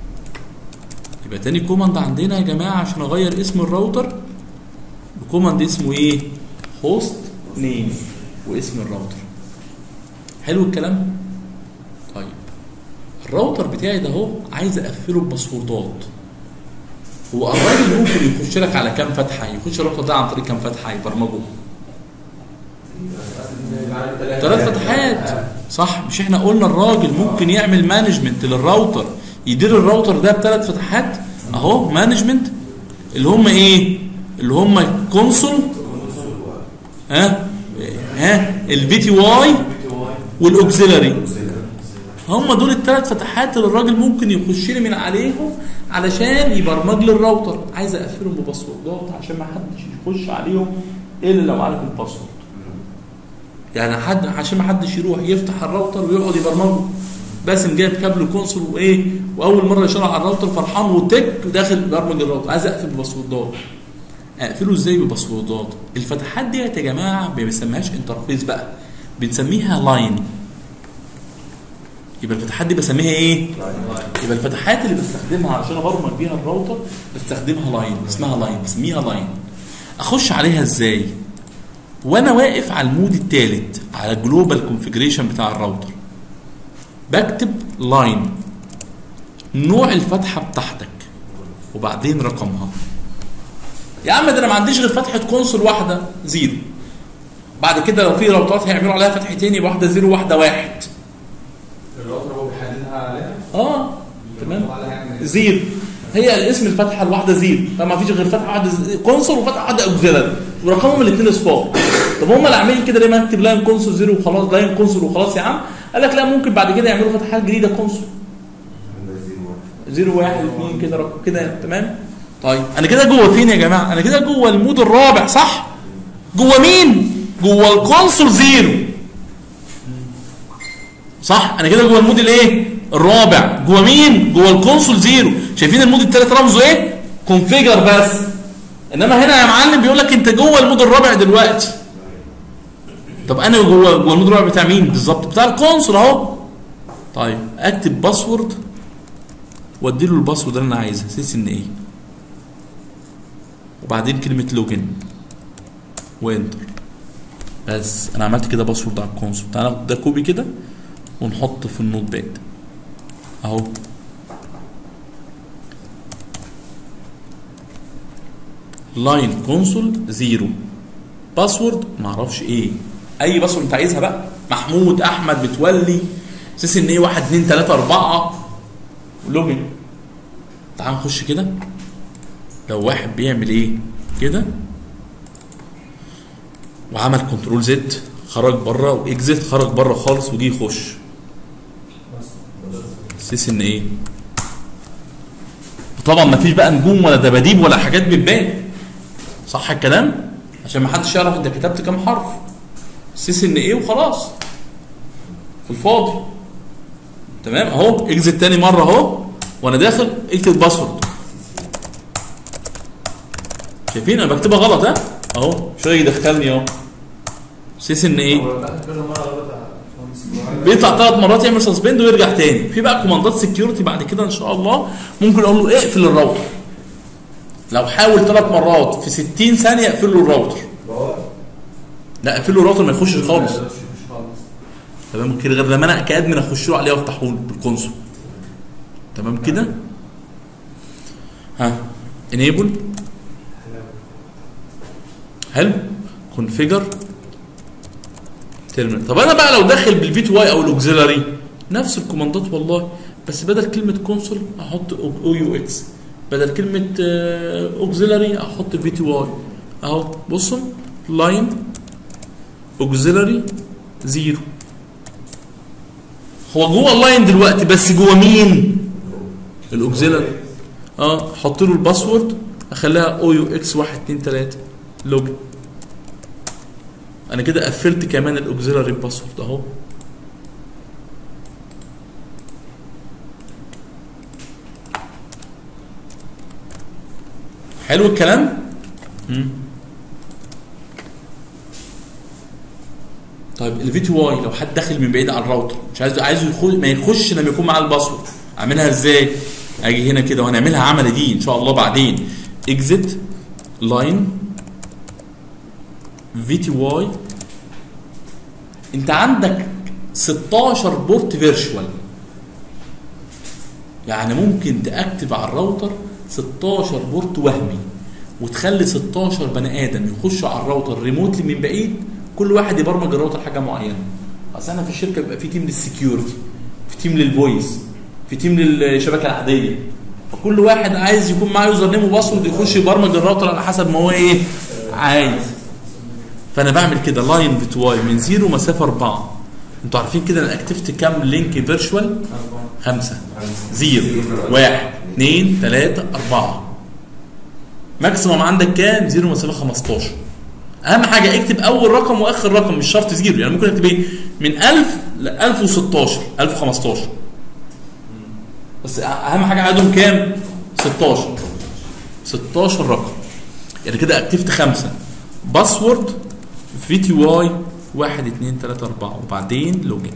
يبقى تاني كوماند عندنا يا جماعه عشان اغير اسم الراوتر بكوماند اسمه ايه هوست نيم واسم الراوتر حلو الكلام طيب الراوتر بتاعي ده اهو عايز اقفله بباسوردات هو الراجل ممكن يخش لك على كام فتحه يخش الراوتر ده عن طريق كام فتحه يبرمجه ثلاث فتحات صح مش احنا قلنا الراجل ممكن يعمل مانجمنت للراوتر يدير الراوتر ده بثلاث فتحات اهو مانجمنت اللي هم ايه اللي هم كونسول ها ها الفي تي واي والاوكسيلري هم دول الثلاث فتحات اللي الراجل ممكن يخش لي من عليهم علشان يبرمج لي الراوتر عايز اقفلهم بباسوردات عشان ما حدش يخش عليهم الا لو عارف الباسورد يعني حد عشان ما حدش يروح يفتح الراوتر ويقعد يبرمجه باسم جايب كابل كونسول وايه واول مره يشرح على الراوتر فرحان وتك وداخل برمج الراوتر عايز اقفل بباسوردات اقفله ازاي بباسوردات الفتحات ديت يا جماعه ما بنسميهاش انترفيس بقى بنسميها لاين يبقى الفتحات دي بسميها ايه يبقى الفتحات اللي بستخدمها عشان ابرمج بيها الراوتر بستخدمها لاين اسمها لاين بسميها لاين اخش عليها ازاي وانا واقف على المود الثالث على الجلوبال كونفيجريشن بتاع الراوتر بكتب لاين نوع الفتحه بتاعتك وبعدين رقمها يا عم ده انا ما عنديش غير فتحه كونسول واحده زيرو بعد كده لو في راوترات هيعملوا عليها فتحتين يبقى واحده زيرو واحده واحد الراوتر هو بيحددها عليها اه تمام ولا هيعمل زيرو هي اسم الفتحه الواحده زيرو فما فيش غير فتحه واحده زي- كونسول وفتحه واحده اوكسيلري ورقمهم الاثنين اصفار طب هم اللي عاملين كده ليه ما اكتب لاين كونسول زيرو وخلاص لاين كونسول وخلاص يا عم قال لك لا ممكن بعد كده يعملوا فتحات جديده كونسول زيرو واحد اثنين كده رقم كده تمام طيب انا كده جوه فين يا جماعه انا كده جوه المود الرابع صح جوه مين جوه الكونسول زيرو صح انا كده جوه المود الايه الرابع جوه مين جوه الكونسول زيرو شايفين المود الثالث رمزه ايه كونفيجر بس انما هنا يا معلم بيقول لك انت جوه المود الرابع دلوقتي طب انا جوه جوه المود الرابع بتاع مين بالظبط بتاع الكونسول اهو طيب اكتب باسورد وادي له الباسورد اللي انا عايزها سيس ان ايه وبعدين كلمه لوجن وانتر بس انا عملت كده باسورد على الكونسول تعالى ناخد ده كوبي كده ونحط في النوت باد اهو لاين كونسول زيرو باسورد معرفش ايه اي باسورد انت عايزها بقى محمود احمد متولي اساس ان ايه واحد اتنين تلاته اربعه لوجن تعال نخش كده لو واحد بيعمل ايه كده وعمل كنترول زد خرج بره واكزيت خرج بره خالص وجي يخش سيس ان ايه طبعا ما فيش بقى نجوم ولا دباديب ولا حاجات بتبان صح الكلام عشان ما حدش يعرف انت كتبت كام حرف سيس ان ايه وخلاص في الفاضي تمام اهو اكزيت تاني مره اهو وانا داخل اكتب باسورد شايفين انا بكتبها غلط ها اهو شويه يدخلني اهو سيس ان ايه هو بقى كذا مره غلط يا باشمهندس. بيطلع ثلاث مرات يعمل سسبند ويرجع تاني في بقى كوماندات سكيورتي بعد كده ان شاء الله ممكن اقول له اقفل الراوتر لو حاول ثلاث مرات في 60 ثانيه اقفل له الراوتر بقى لا اقفل له الراوتر ما يخشش خالص مش مش خالص تمام كده غير لما انا كادمن اخش له عليه وافتحه له بالكونسول تمام كده ها انيبل حلو كونفيجر تيرمينال طب انا بقى لو داخل بالفي تو واي او الاوكسيلاري نفس الكوماندات والله بس بدل كلمه كونسول احط او يو اكس بدل كلمه اوكسيلاري احط في تو واي اهو بصوا لاين اوكسيلاري زيرو هو جوه اللاين دلوقتي بس جوه مين الاوكسيلاري اه احط له الباسورد اخليها او يو اكس 1 2 3 لوجن انا كده قفلت كمان الاوكسيلاري باسورد اهو حلو الكلام مم. طيب الفي تي واي لو حد داخل من بعيد على الراوتر مش عايز عايزه يخش ما يخش لما يكون معاه الباسورد اعملها ازاي اجي هنا كده وهنعملها عملي دي ان شاء الله بعدين اكزيت لاين في تي واي انت عندك 16 بورت فيرتشوال يعني ممكن تاكتف على الراوتر 16 بورت وهمي وتخلي 16 بني ادم يخشوا على الراوتر ريموتلي من بعيد كل واحد يبرمج الراوتر حاجه معينه اصل احنا في الشركه بيبقى في تيم للسكيورتي في تيم للفويس في تيم للشبكه العاديه فكل واحد عايز يكون معاه يوزر نيم وباسورد يخش يبرمج الراوتر على حسب ما هو ايه عايز فانا بعمل كده لاين في واي من زيرو مسافه 4 انتوا عارفين كده انا اكتفت كام لينك فيرتشوال أربعة خمسة خمسة. زيرو واحد اثنين ثلاثة أربعة ماكسيموم عندك كام؟ زيرو مسافة 15 أهم حاجة اكتب أول رقم وآخر رقم مش شرط زيرو يعني ممكن اكتب إيه؟ من 1000 ل 1016 1015 بس أهم حاجة عددهم كام؟ 16 16 رقم يعني كده اكتفت خمسة باسورد في تي واي 1 2 3 4 وبعدين لوجين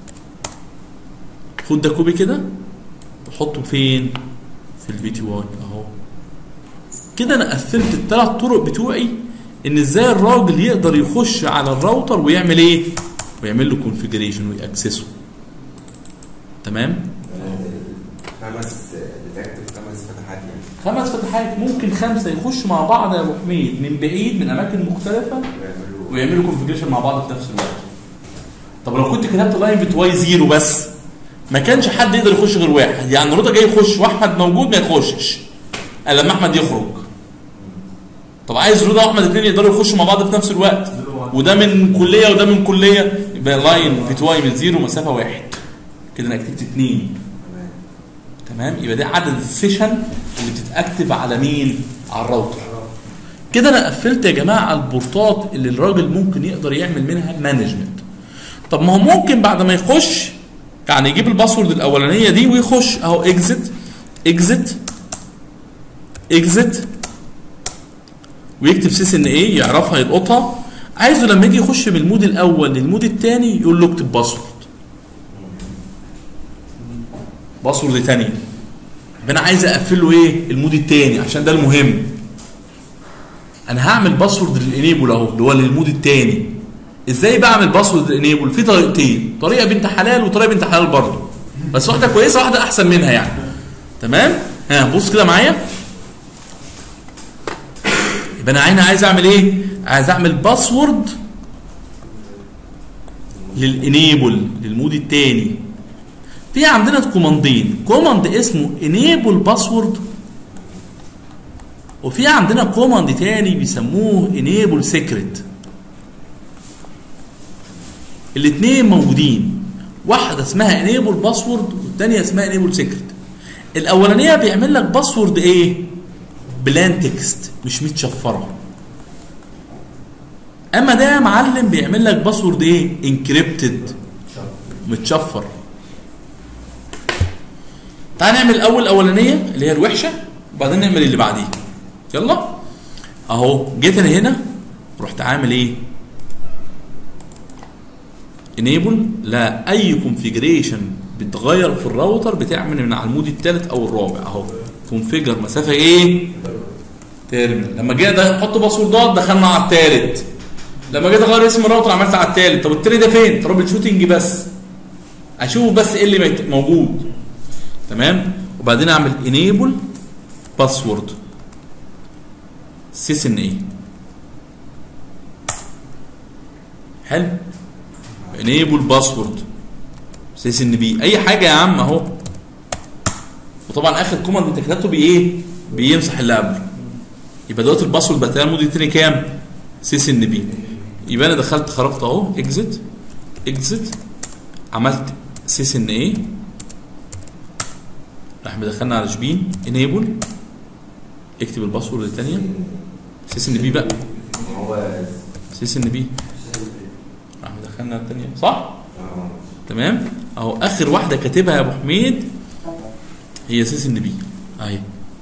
خد ده كوبي كده وحطه فين؟ في البي تي واي اهو كده انا قفلت الثلاث طرق بتوعي ان ازاي الراجل يقدر يخش على الراوتر ويعمل ايه؟ ويعمل له كونفيجريشن ويأكسسه تمام؟ خمس بتكتب خمس فتحات يعني خمس فتحات ممكن خمسه يخشوا مع بعض يا ابو حميد من بعيد من اماكن مختلفه ويعملوا ويعملوا كونفيجريشن مع بعض في نفس الوقت طب لو كنت كتبت لاين بت واي زيرو بس ما كانش حد يقدر يخش غير واحد يعني رضا جاي يخش واحمد موجود ما يخشش الا لما احمد يخرج طب عايز رضا واحمد الاثنين يقدروا يخشوا مع بعض في نفس الوقت وده من كليه وده من كليه يبقى لاين بت واي من زيرو مسافه واحد كده انا كتبت اثنين تمام تمام يبقى ده عدد السيشن اللي بتتاكتف على مين على الراوتر كده انا قفلت يا جماعه البورتات اللي الراجل ممكن يقدر يعمل منها مانجمنت طب ما هو ممكن بعد ما يخش يعني يجيب الباسورد الاولانيه دي ويخش اهو اكزit اكزit اكزit ويكتب سيس ان ايه يعرفها يلقطها عايزه لما يجي يخش من المود الاول للمود الثاني يقول له اكتب باسورد باسورد تاني يبقى انا عايز اقفل له ايه المود الثاني عشان ده المهم انا هعمل باسورد للانيبل اهو اللي هو للمود الثاني ازاي بعمل باسورد للانيبل في طريقتين طريقه بنت حلال وطريقه بنت حلال برضه بس واحده كويسه واحده احسن منها يعني تمام ها بص كده معايا يبقى انا عايز عايز اعمل ايه عايز اعمل باسورد للانيبل للمود الثاني في عندنا كوماندين كوماند اسمه enable password وفي عندنا كوماند تاني بيسموه enable secret الاثنين موجودين واحده اسمها enable password والثانيه اسمها enable secret الاولانيه بيعمل لك باسورد ايه بلان تكست مش متشفره اما ده يا معلم بيعمل لك باسورد ايه انكريبتد متشفر تعال نعمل الاول الاولانيه اللي هي الوحشه وبعدين نعمل اللي بعديه يلا اهو جيت انا هنا رحت عامل ايه انيبل لا اي كونفيجريشن بتغير في الراوتر بتعمل من على المود الثالث او الرابع اهو كونفيجر مسافه ايه تيرمينال لما جينا ده احط باسوردات دخلنا على الثالث لما جيت اغير اسم الراوتر عملت على الثالث طب التاني ده فين ترابل شوتنج بس اشوف بس ايه اللي مت- موجود تمام وبعدين اعمل انيبل باسورد سيس ان ايه حلو انيبل باسورد سيس ان بي اي حاجه يا عم اهو وطبعا اخر كوماند انت كتبته بايه بيمسح اللي قبله يبقى دلوقتي الباسورد بتاع المود التاني كام سيس ان بي يبقى انا دخلت خرجت اهو اكزit اكزit عملت سيس ان ايه راح مدخلنا على شبين انيبل اكتب الباسورد الثانيه سيس ان بي بقى هو سيس ان بي راح مدخلنا الثانيه صح اه تمام اهو اخر واحده كاتبها يا ابو حميد هي سيس ان بي اهي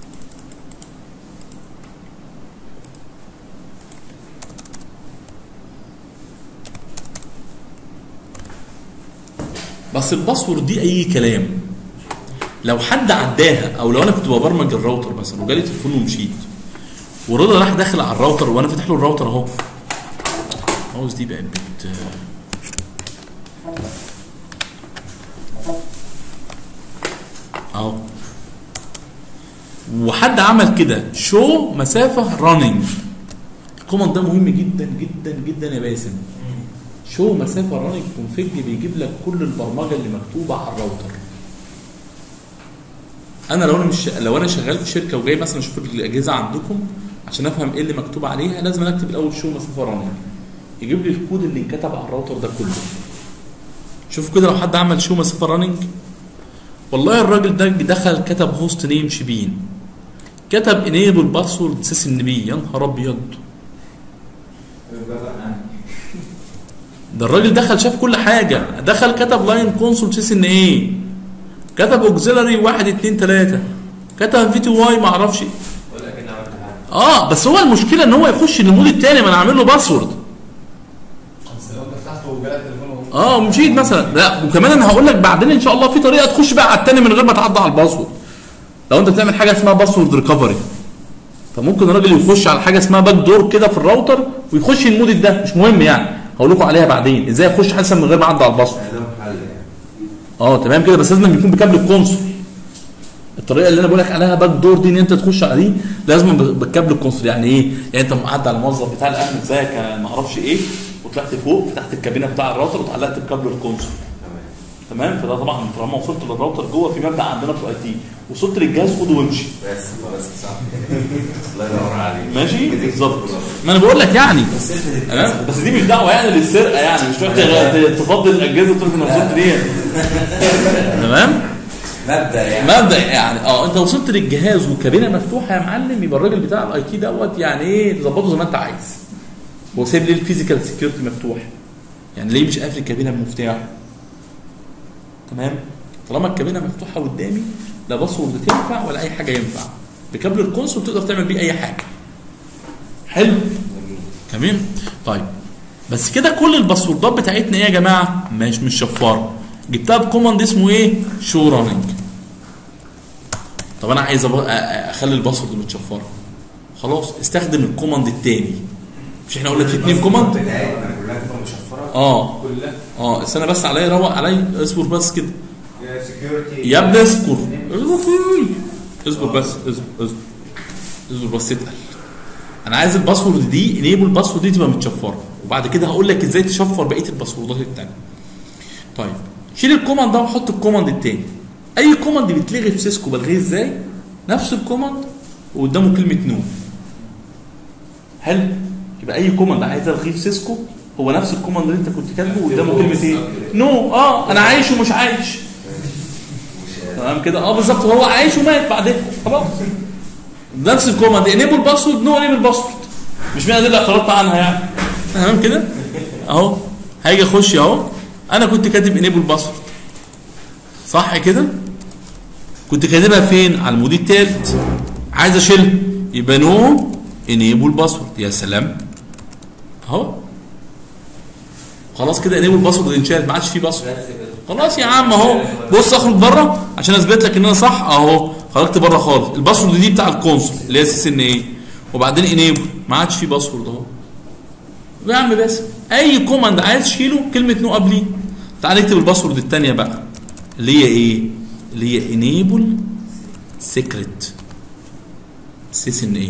بس الباسورد دي اي كلام لو حد عداها او لو انا كنت ببرمج الراوتر مثلا وجالي تليفون ومشيت ورضا راح داخل على الراوتر وانا فاتح له الراوتر اهو الماوس دي بقت بت اهو وحد عمل كده شو مسافه راننج الكوماند ده مهم جدا جدا جدا يا باسم شو مسافه راننج كونفيج بيجيب لك كل البرمجه اللي مكتوبه على الراوتر انا لو انا مش لو انا شغال في شركه وجاي مثلا اشوف الاجهزه عندكم عشان افهم ايه اللي مكتوب عليها لازم اكتب الاول شو مسافه راننج يجيب لي الكود اللي انكتب على الراوتر ده كله شوفوا كده لو حد عمل شو مسافه راننج والله الراجل ده دخل كتب هوست نيم شبين كتب انيبل باسورد سيس ان بي يا نهار ابيض ده الراجل دخل شاف كل حاجه دخل كتب لاين كونسول سيس ان ايه كتب اوكسيلري واحد اتنين تلاته كتب في تي واي ما اعرفش ولا كان عملت حاجه اه بس هو المشكله ان هو يخش للمود التاني ما انا عامل له باسورد بس لو انت فتحته وجالك تليفون وهو- اه ومشيت مثلا لا وكمان انا هقول لك بعدين ان شاء الله في طريقه تخش بقى على التاني من غير ما تعدي على الباسورد لو انت بتعمل حاجه اسمها باسورد ريكفري فممكن الراجل يخش على حاجه اسمها باك دور كده في الراوتر ويخش المود ده مش مهم يعني هقول لكم عليها بعدين ازاي يخش حسن من غير ما يعدي على الباسورد يعني ده محل يعني اه تمام كده بس لازم يكون بكابل الكونسول الطريقه اللي انا بقول لك عليها باك دور دي ان انت تخش عليه لازم ب- بكابل الكونسول يعني ايه؟ يعني انت معدي على الموظف بتاع الامن ازيك يا ما اعرفش ايه وطلعت فوق فتحت الكابينه بتاع الراوتر واتعلقت بكابل الكونسول تمام تمام فده طبعا طالما وصلت للراوتر جوه في مبدا عندنا في الاي تي وصلت للجهاز خده وامشي بس خلاص صح الله ينور عليك ماشي كده بالظبط خلاص. ما انا بقول لك يعني بس افرض تمام بس دي مش دعوه يعني للسرقه يعني مش تروح تغ- تفضل الاجهزه وتقول انا وصلت ليه تمام مبدا يعني مبدا يعني اه انت وصلت للجهاز والكابينه مفتوحه يا معلم يبقى الراجل بتاع الاي تي دوت يعني ايه تظبطه زي ما انت عايز هو سايب ليه الفيزيكال سكيورتي مفتوح يعني ليه مش قافل الكابينه بمفتاح تمام طالما الكابينه مفتوحه قدامي لا باسورد تنفع ولا اي حاجه ينفع بكابل الكونسول تقدر تعمل بيه اي حاجه حلو جميل. تمام طيب بس كده كل الباسوردات بتاعتنا ايه يا جماعه مش مش شفاره جبتها بكوماند اسمه ايه شو راننج طب انا عايز أب- أ- أ- اخلي الباسورد متشفره خلاص استخدم الكوماند التاني مش احنا قلنا في اتنين كوماند بتاعتنا كلها تبقى مشفره اه كلها اه استنى بس عليا روق عليا اصبر بس كده يا سكيورتي يا ابني اصبر اصبر اصبر بس اصبر اصبر اصبر بس اتقل انا عايز الباسورد دي انيبل الباسورد دي تبقى متشفره وبعد كده هقول لك ازاي تشفر بقيه الباسوردات التانيه طيب شيل الكوماند ده وحط الكوماند التاني اي كوماند بيتلغي في سيسكو بلغيه ازاي نفس الكوماند وقدامه كلمه نو حلو يبقى اي كوماند عايز الغيه في سيسكو هو نفس الكوماند اللي انت كنت كاتبه وقدامه كلمه ايه نو اه انا عايش ومش عايش تمام كده اه بالظبط هو عايش ومات بعدين خلاص نفس الكوماند انيبل باسورد نو انيبل باسورد مش معنى دي اللي اعترضت عنها يعني تمام كده اهو هاجي اخش اهو انا كنت كاتب انيبل باسورد صح كده كنت كاتبها فين على الموديل التالت عايز اشيلها يبقى نو انيبل باسورد يا سلام اهو خلاص كده انيبل باسورد انشالت ما عادش فيه باسورد خلاص يا عم اهو بص اخرج بره عشان اثبت لك ان انا صح اهو خرجت بره خالص الباسورد دي بتاع الكونسول اللي هي سي ان ايه وبعدين انيبل ما عادش فيه باسورد اهو يا عم بس اي كوماند عايز تشيله كلمه نو قبليه تعال نكتب الباسورد الثانيه بقى اللي هي ايه اللي هي انيبل سيكريت سيس ان ايه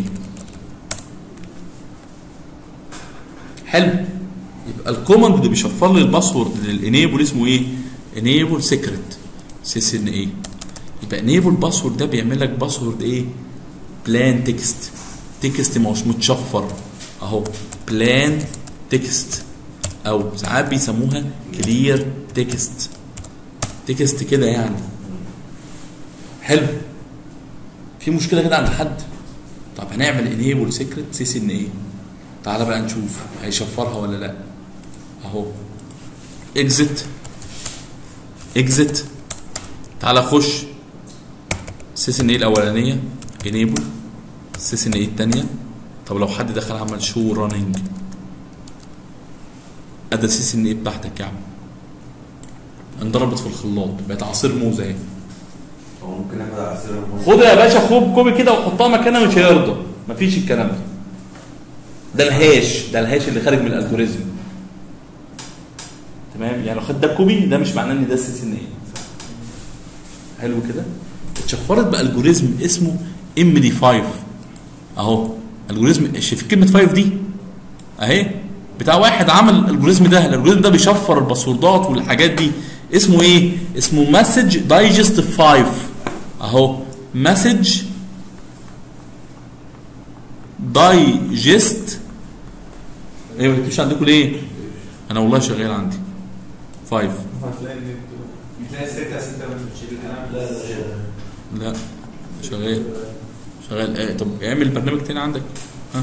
حلو يبقى الكوماند اللي بيشفر لي الباسورد للانيبل اسمه ايه انيبل سيكريت سيس ان ايه يبقى انيبل باسورد ده بيعمل لك باسورد ايه بلان تكست تكست مش متشفر اهو بلان تكست او ساعات بيسموها كلير تكست تكست كده يعني حلو في مشكله كده عند حد طب هنعمل انيبل سيكريت سيس ان ايه تعالى بقى نشوف هيشفرها ولا لا اهو اكزت اكزت تعالى خش سيس ان ايه الاولانيه انيبل سيس ان ايه الثانيه طب لو حد دخل عمل شو راننج ادي سيس ان ايه بتاعتك يا عم انضربت في الخلاط بقت عصير موز اهي هو ممكن ناخد عصير الموز خدها يا باشا خوب كوبي كده وحطها مكانها مش هيرضى مفيش الكلام ده ده الهاش ده الهاش اللي خارج من الالجوريزم تمام يعني لو خد ده كوبي ده مش معناه ان ده السي ان ايه حلو كده اتشفرت بالجوريزم اسمه ام دي 5 اهو الجوريزم شايف كلمه 5 دي اهي بتاع واحد عمل الالجوريزم ده الالجوريزم ده بيشفر الباسوردات والحاجات دي اسمه ايه اسمه مسج دايجست 5 اهو مسج دايجست ايه ما بتكتبش عندكم ليه انا والله شغال عندي 5 هتلاقي ان بتلاقي الستة ستة مش بتشيل الكلام لا لا شغال. لا شغال شغال ايه طب اعمل برنامج تاني عندك ها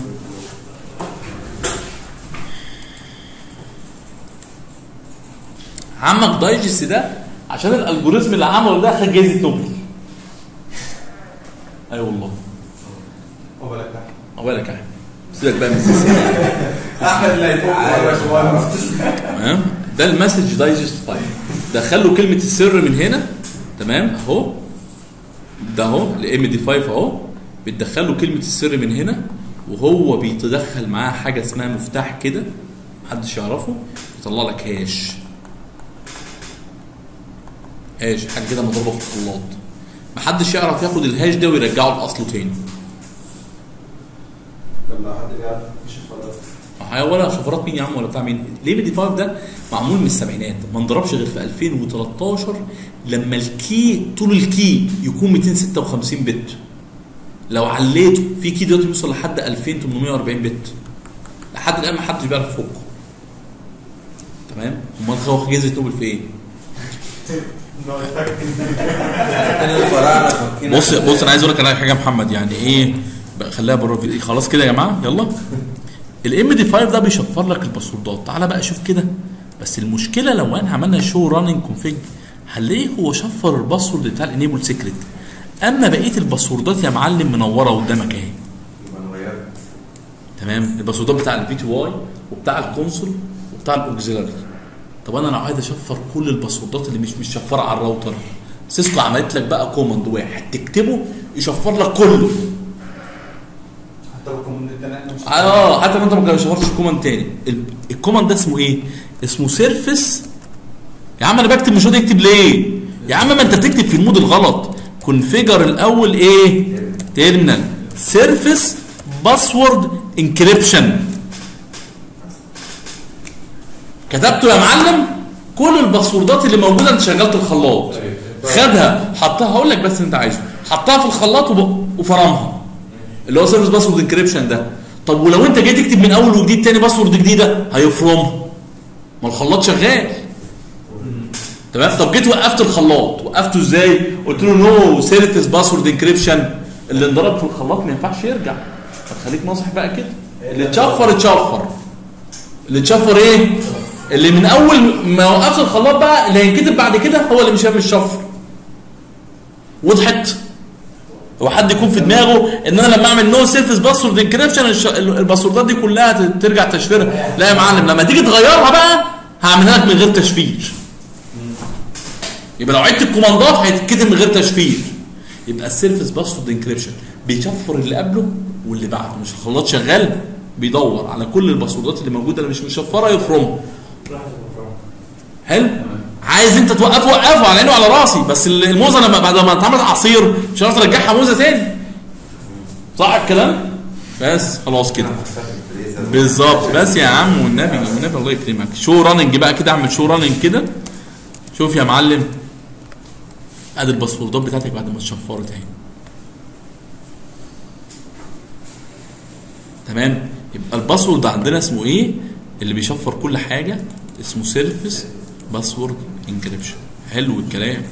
عمك دايجست ده عشان الالجوريزم اللي عمله ده خد جايزه نوبل اي أيوة والله هو بالك تحت عقبالك يا احمد سيبك بقى من السلسله احمد اللي هيفوق يا باشمهندس تمام ده المسج دايجست فايل دخل له كلمه السر من هنا تمام اهو ده اهو الام دي 5 اهو بتدخل له كلمه السر من هنا وهو بيتدخل معاه حاجه اسمها مفتاح كده محدش يعرفه يطلع لك هاش هاش حاجه كده مضروبه في الخلاط محدش يعرف ياخد الهاش ده ويرجعه لاصله تاني لما حد بيعرف يكشف ولا هي ولا شفرات مين يا عم ولا بتاع مين ليه دي 5 ده معمول من السبعينات ما انضربش غير في 2013 لما الكي طول الكي يكون 256 بت لو عليته في كي دلوقتي بيوصل لحد 2840 بت لحد الان ما حدش بيعرف يفكه تمام امال هو جايزه نوبل في ايه الفراعنه فكنا بص بص انا عايز اقول لك على حاجه يا محمد يعني ايه بقى خليها بره خلاص كده يا جماعه يلا الام دي 5 ده بيشفر لك الباسوردات تعالى بقى شوف كده بس المشكله لو احنا عملنا شو راننج كونفيج هنلاقيه هو شفر الباسورد بتاع الانيبل سيكريت اما بقيه الباسوردات يا معلم منوره قدامك اهي يبقى انا غيرت تمام الباسوردات بتاع البي تي واي وبتاع الكونسول وبتاع الاوكسيلاري طب انا لو عايز اشفر كل الباسوردات اللي مش متشفره على الراوتر سيسكو عملت لك بقى كوماند واحد تكتبه يشفر لك كله حتى لو كنا التاني مش اه حتى لو انت ما شفرتش كوماند تاني ال- الكوماند ده اسمه ايه؟ اسمه سيرفس يا عم انا بكتب مش راضي يكتب ليه؟ يا عم ما انت بتكتب في المود الغلط كونفيجر الاول ايه؟ تيرمينال سيرفس باسورد انكريبشن كتبته يا معلم كل الباسوردات اللي موجوده انت شغلت الخلاط خدها حطها هقول لك بس انت عايزه حطها في الخلاط وب- وفرمها اللي هو سيرفيس باسورد انكريبشن ده طب ولو انت جاي تكتب من اول وجديد تاني باسورد جديده هيفرمها ما الخلاط شغال تمام طب جيت وقفت الخلاط وقفته ازاي قلت له نو سيرفيس باسورد انكريبشن اللي انضرب في الخلاط ما ينفعش يرجع فتخليك ناصح بقى كده اللي اتشفر اتشفر اللي اتشفر ايه اللي من اول ما وقفت الخلاط بقى اللي هينكتب بعد كده هو اللي مش مش شفر وضحت هو حد يكون في دماغه ان انا لما اعمل نو سيرفيس باسورد انكريبشن الباسوردات دي كلها ت- ترجع تشفيرها لا يا معلم لما تيجي تغيرها بقى هعملها لك من غير تشفير يبقى لو عدت الكوماندات هيتكتب من غير تشفير يبقى السيرفيس باسورد انكريبشن بيشفر اللي قبله واللي بعده مش الخلاط شغال بيدور على كل الباسوردات اللي موجوده اللي مش مشفره يفرمها حلو عايز انت توقفه وقفه على عيني وعلى راسي بس الموزه لما بعد ما اتعمل عصير مش هتعرف ترجعها موزه تاني صح الكلام بس خلاص كده بالظبط بس يا عم والنبي والنبي الله يكرمك شو راننج بقى كده اعمل شو راننج كده شوف يا معلم ادي الباسوردات بتاعتك بعد ما اتشفرت اهي تمام يبقى الباسورد عندنا اسمه ايه اللي بيشفر كل حاجه اسمه سيرفيس باسورد انكريبشن حلو الكلام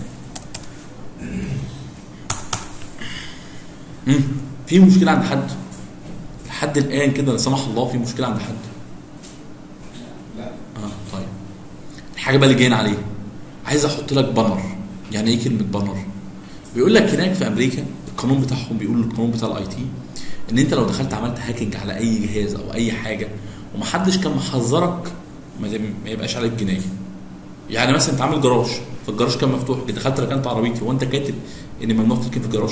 مم. في مشكله عند حد لحد الان كده لا سمح الله في مشكله عند حد لا اه طيب الحاجه بقى اللي جايين عليه عايز احط لك بانر يعني ايه كلمه بانر بيقول لك هناك في امريكا القانون بتاعهم بيقول القانون بتاع الاي تي ان انت لو دخلت عملت هاكينج على اي جهاز او اي حاجه ومحدش كان محذرك ما ما يبقاش عليك جنايه يعني مثلا انت عامل جراج فالجراج كان مفتوح دخلت ركنت عربيتي وانت كاتب ان ممنوع تركن في الجراج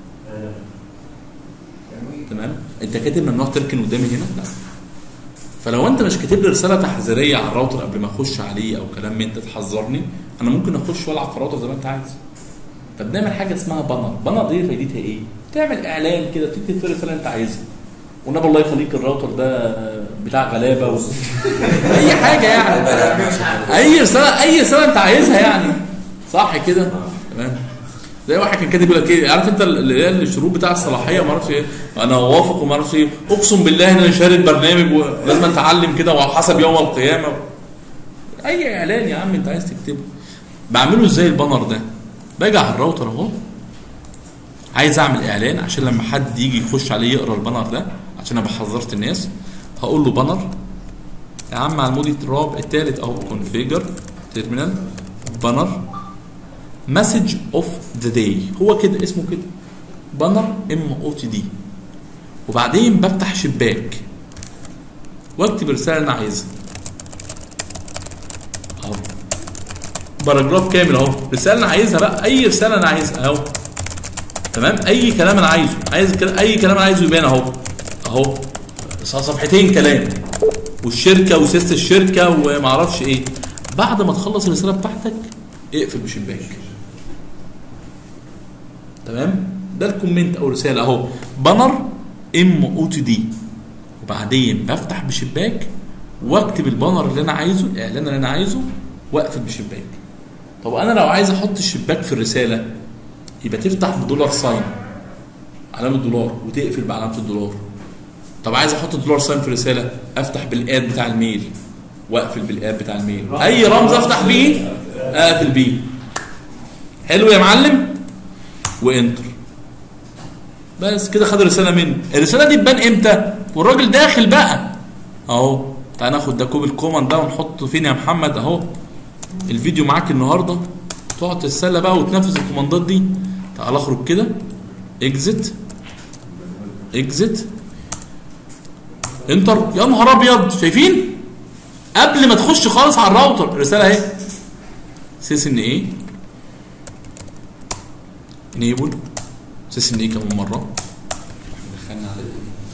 تمام انت كاتب ممنوع تركن قدامي هنا لا فلو انت مش كاتب لي رساله تحذيريه على الراوتر قبل ما اخش عليه او كلام من ده تحذرني انا ممكن اخش والعب في الراوتر زي ما انت عايز فبنعمل حاجه اسمها بانر بانر دي فايدتها ايه تعمل اعلان كده تكتب فيه الرساله اللي انت عايزها والنبي الله يخليك الراوتر ده بتاع غلابه و... اي حاجه يعني اي رساله اي رساله انت عايزها يعني صح كده تمام زي واحد كان كاتب يقول لك ايه عارف انت اللي هي الشروط بتاع الصلاحيه ما اعرفش ايه انا اوافق وما اعرفش ايه اقسم بالله ان انا شارك برنامج ولازم اتعلم كده وحسب يوم القيامه اي اعلان يا عم انت عايز تكتبه بعمله ازاي البانر ده باجي على الراوتر اهو عايز اعمل اعلان عشان لما حد يجي يخش عليه يقرا البانر ده عشان ابقى حذرت الناس هقول له بانر يا عم على المودي الرابع الثالث اهو كونفيجر تيرمينال بانر مسج اوف ذا داي هو كده اسمه كده بانر ام او تي دي وبعدين بفتح شباك واكتب الرساله اللي انا عايزها اهو باراجراف كامل اهو الرساله اللي انا عايزها بقى اي رساله انا عايزها اهو تمام اي كلام انا عايزه عايز كلا- اي كلام انا عايزه يبان اهو اهو صفحتين كلام والشركه وسياسه الشركه وما اعرفش ايه بعد ما تخلص الرساله بتاعتك اقفل بشباك تمام ده الكومنت او رساله اهو بانر ام او تي دي وبعدين بفتح بشباك واكتب البانر اللي انا عايزه الاعلان اللي انا عايزه واقفل بشباك طب انا لو عايز احط الشباك في الرساله يبقى تفتح بدولار ساين علامه دولار وتقفل بعلامه الدولار طب عايز احط دولار ساين في الرساله افتح بالاد بتاع الميل واقفل بالاد بتاع الميل اي رمز افتح بيه اقفل بيه حلو يا معلم وانتر بس كده خد الرساله مني الرساله دي تبان امتى والراجل داخل بقى اهو تعال ناخد ده كوب الكوماند ده ونحطه فين يا محمد اهو الفيديو معاك النهارده تقعد تتسلى بقى وتنفذ الكوماندات دي تعال اخرج كده اكزت اكزت انتر يا نهار ابيض شايفين قبل ما تخش خالص على الراوتر الرساله اهي سيس ان ايه انيبل سيس ان ايه كمان مره دخلنا على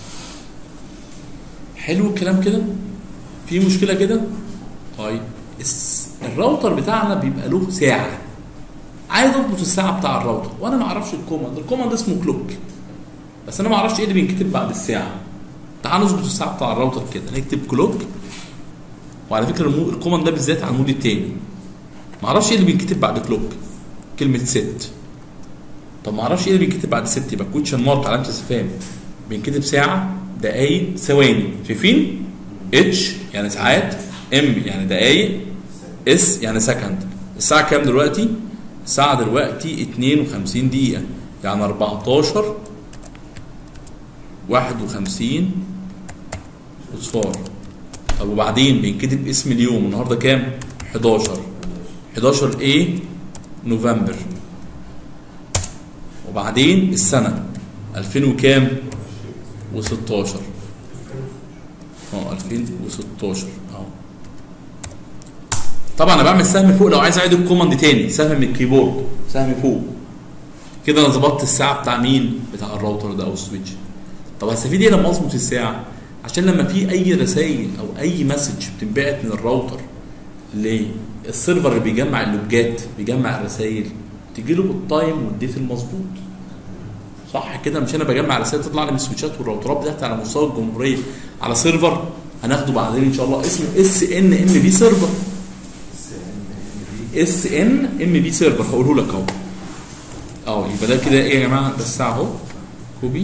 حلو الكلام كده في مشكله كده طيب الس- الراوتر بتاعنا بيبقى له ساعه عايز اضبط الساعه بتاع الراوتر وانا ما اعرفش الكوماند الكوماند اسمه كلوك بس انا ما اعرفش ايه اللي بينكتب بعد الساعه تعال نظبط الساعه بتاع الراوتر كده نكتب كلوك وعلى فكره المو- الكوماند ده بالذات على المود التاني ما اعرفش ايه اللي بينكتب بعد كلوك كلمه ست طب ما اعرفش ايه اللي بينكتب بعد ست يبقى كوتشن مارك علامه استفهام بينكتب ساعه دقايق ثواني شايفين اتش يعني ساعات ام يعني دقايق اس يعني سكند الساعه كام دلوقتي الساعه دلوقتي 52 دقيقه يعني 14 51 وصفار طب وبعدين بينكتب اسم اليوم النهارده كام 11 11 ايه نوفمبر وبعدين السنه 2000 وكام و16 اه 2016 اهو طبعا انا بعمل سهم فوق لو عايز اعيد الكوماند تاني سهم من الكيبورد سهم فوق كده انا ظبطت الساعه بتاع مين بتاع الراوتر ده او السويتش طب هستفيد ايه لما اظبط الساعه عشان لما في اي رسائل او اي مسج بتنبعت من الراوتر للسيرفر اللي بيجمع اللوجات بيجمع الرسائل تجي له بالتايم والديت المظبوط صح كده مش انا بجمع رسائل تطلع لي من السويتشات والراوترات بتاعتي على مستوى الجمهوريه على سيرفر هناخده بعدين ان شاء الله اسمه اس ان ام بي سيرفر اس ان ام بي سيرفر هقوله لك اهو اه يبقى ده كده ايه يا جماعه ده الساعه اهو كوبي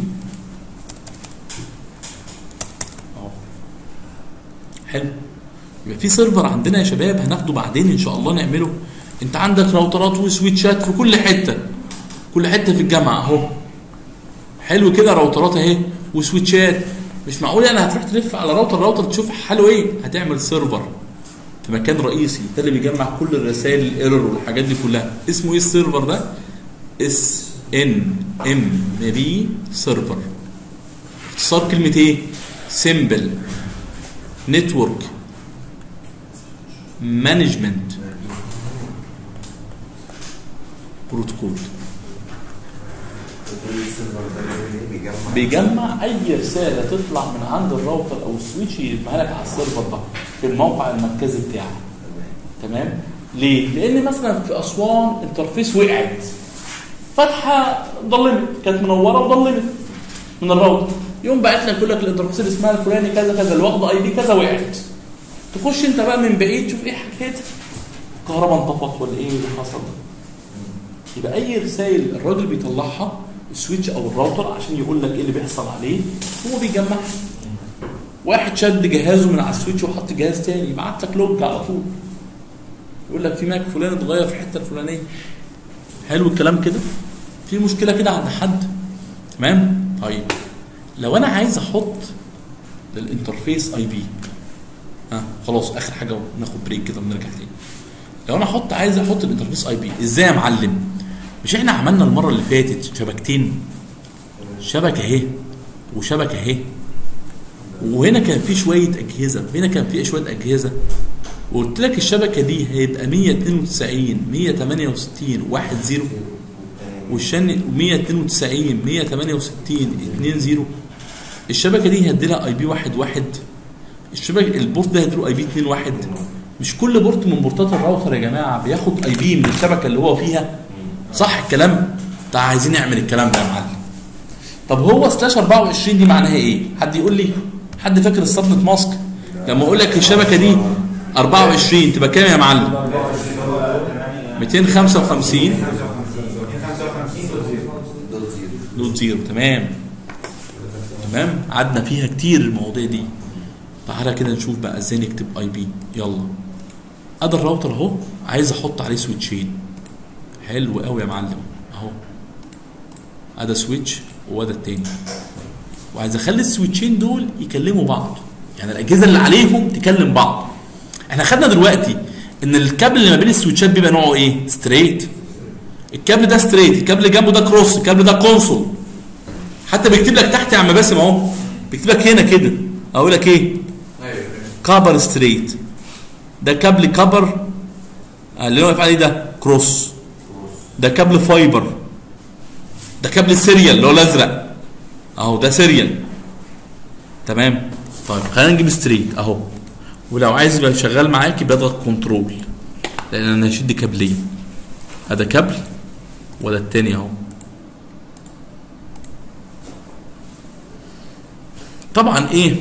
اهو حلو يبقى في سيرفر عندنا يا شباب هناخده بعدين ان شاء الله نعمله انت عندك راوترات وسويتشات في كل حته كل حته في الجامعه اهو حلو كده راوترات اهي وسويتشات مش معقول يعني هتروح تلف على راوتر راوتر تشوف حاله ايه هتعمل سيرفر في مكان رئيسي ده اللي بيجمع كل الرسائل الايرور والحاجات دي كلها اسمه ايه السيرفر ده اس ان ام بي سيرفر اختصار كلمه ايه سيمبل نتورك مانجمنت بروتوكول السيرفر ده بيجمع بيجمع اي رساله تطلع من عند الراوتر او السويتش يرميها لك على السيرفر ده في الموقع المركزي بتاعك تمام ليه؟ لان مثلا في اسوان انترفيس وقعت فتحه ضلمت كانت منوره وضلمت من الراوتر يقوم باعت لك يقول لك الانترفيس اللي اسمها الفلاني كذا كذا اللي واخده اي دي كذا وقعت تخش انت بقى من بعيد تشوف ايه حكايتها الكهرباء انطفت ولا ايه اللي حصل يبقى اي رسائل الراجل بيطلعها السويتش او الراوتر عشان يقول لك ايه اللي بيحصل عليه هو بيجمعها واحد شد جهازه من على السويتش وحط جهاز تاني يبعت لك لوج على طول يقول لك في ماك فلان اتغير في الحته الفلانيه حلو الكلام كده في مشكله كده عند حد تمام طيب لو انا عايز احط للانترفيس اي بي ها خلاص اخر حاجه ناخد بريك كده ونرجع تاني لو انا احط عايز احط الانترفيس اي بي ازاي يا معلم مش احنا عملنا المره اللي فاتت شبكتين شبكه اهي وشبكه اهي وهنا كان في شويه اجهزه وهنا كان في شويه اجهزه وقلت لك الشبكه دي هيبقى 192 168 1 0 والشن 192 168 2 0 الشبكه دي هدي لها اي بي 1 1 الشبكه البورت ده هيديله اي بي 2 1 مش كل بورت من بورتات الراوتر يا جماعه بياخد اي بي من الشبكه اللي هو فيها صح الكلام ده عايزين نعمل الكلام ده يا معلم طب هو سلاش 24 دي معناها ايه حد يقول لي حد فاكر السبنت ماسك لما اقول لك الشبكه دي 24 تبقى كام يا معلم 255 دوت زيرو دوت زيرو تمام تمام قعدنا فيها كتير المواضيع دي تعالى كده نشوف بقى ازاي نكتب اي بي يلا ادي الراوتر اهو عايز احط عليه سويتشين حلو قوي يا معلم اهو ادي سويتش وده التاني وعايز اخلي السويتشين دول يكلموا بعض يعني الاجهزه اللي عليهم تكلم بعض احنا خدنا دلوقتي ان الكابل اللي ما بين السويتشات بيبقى نوعه ايه ستريت الكابل ده ستريت الكابل اللي جنبه ده كروس الكابل ده كونسول حتى بيكتب لك تحت يا عم باسم اهو بيكتب لك هنا كده اقول لك ايه ايوه كابر ستريت ده كابل كابر آه، اللي هو واقف عليه ده كروس ده كابل فايبر ده كابل سيريال اللي هو الازرق اهو ده سيريال تمام طيب خلينا نجيب ستريت اهو ولو عايز يبقى شغال معاك يبقى اضغط كنترول لان انا هشد كابلين هذا كابل وده التاني اهو طبعا ايه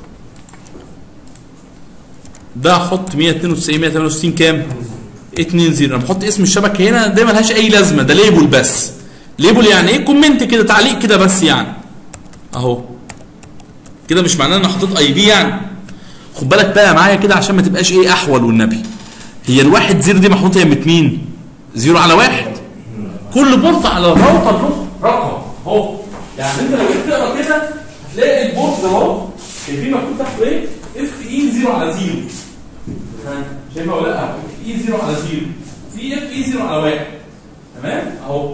ده احط 192 168 كام 2 0 انا بحط اسم الشبكه هنا ده ملهاش اي لازمه ده ليبل بس ليبل يعني ايه كومنت كده تعليق كده بس يعني اهو كده مش معناه ان انا حطيت اي بي يعني خد بالك بقى معايا كده عشان ما تبقاش ايه احول والنبي هي الواحد زيرو دي محطوطه يمة مين زيرو على واحد كل بورت على الراوتر له رقم اهو يعني انت لو جيت تقرا كده هتلاقي البورت ده اهو شايفين مكتوب تحته ايه اف اي زيرو على زيرو ها، شايفها ولا لا اف اي زيرو على زيرو في اف اي زيرو على واحد تمام اهو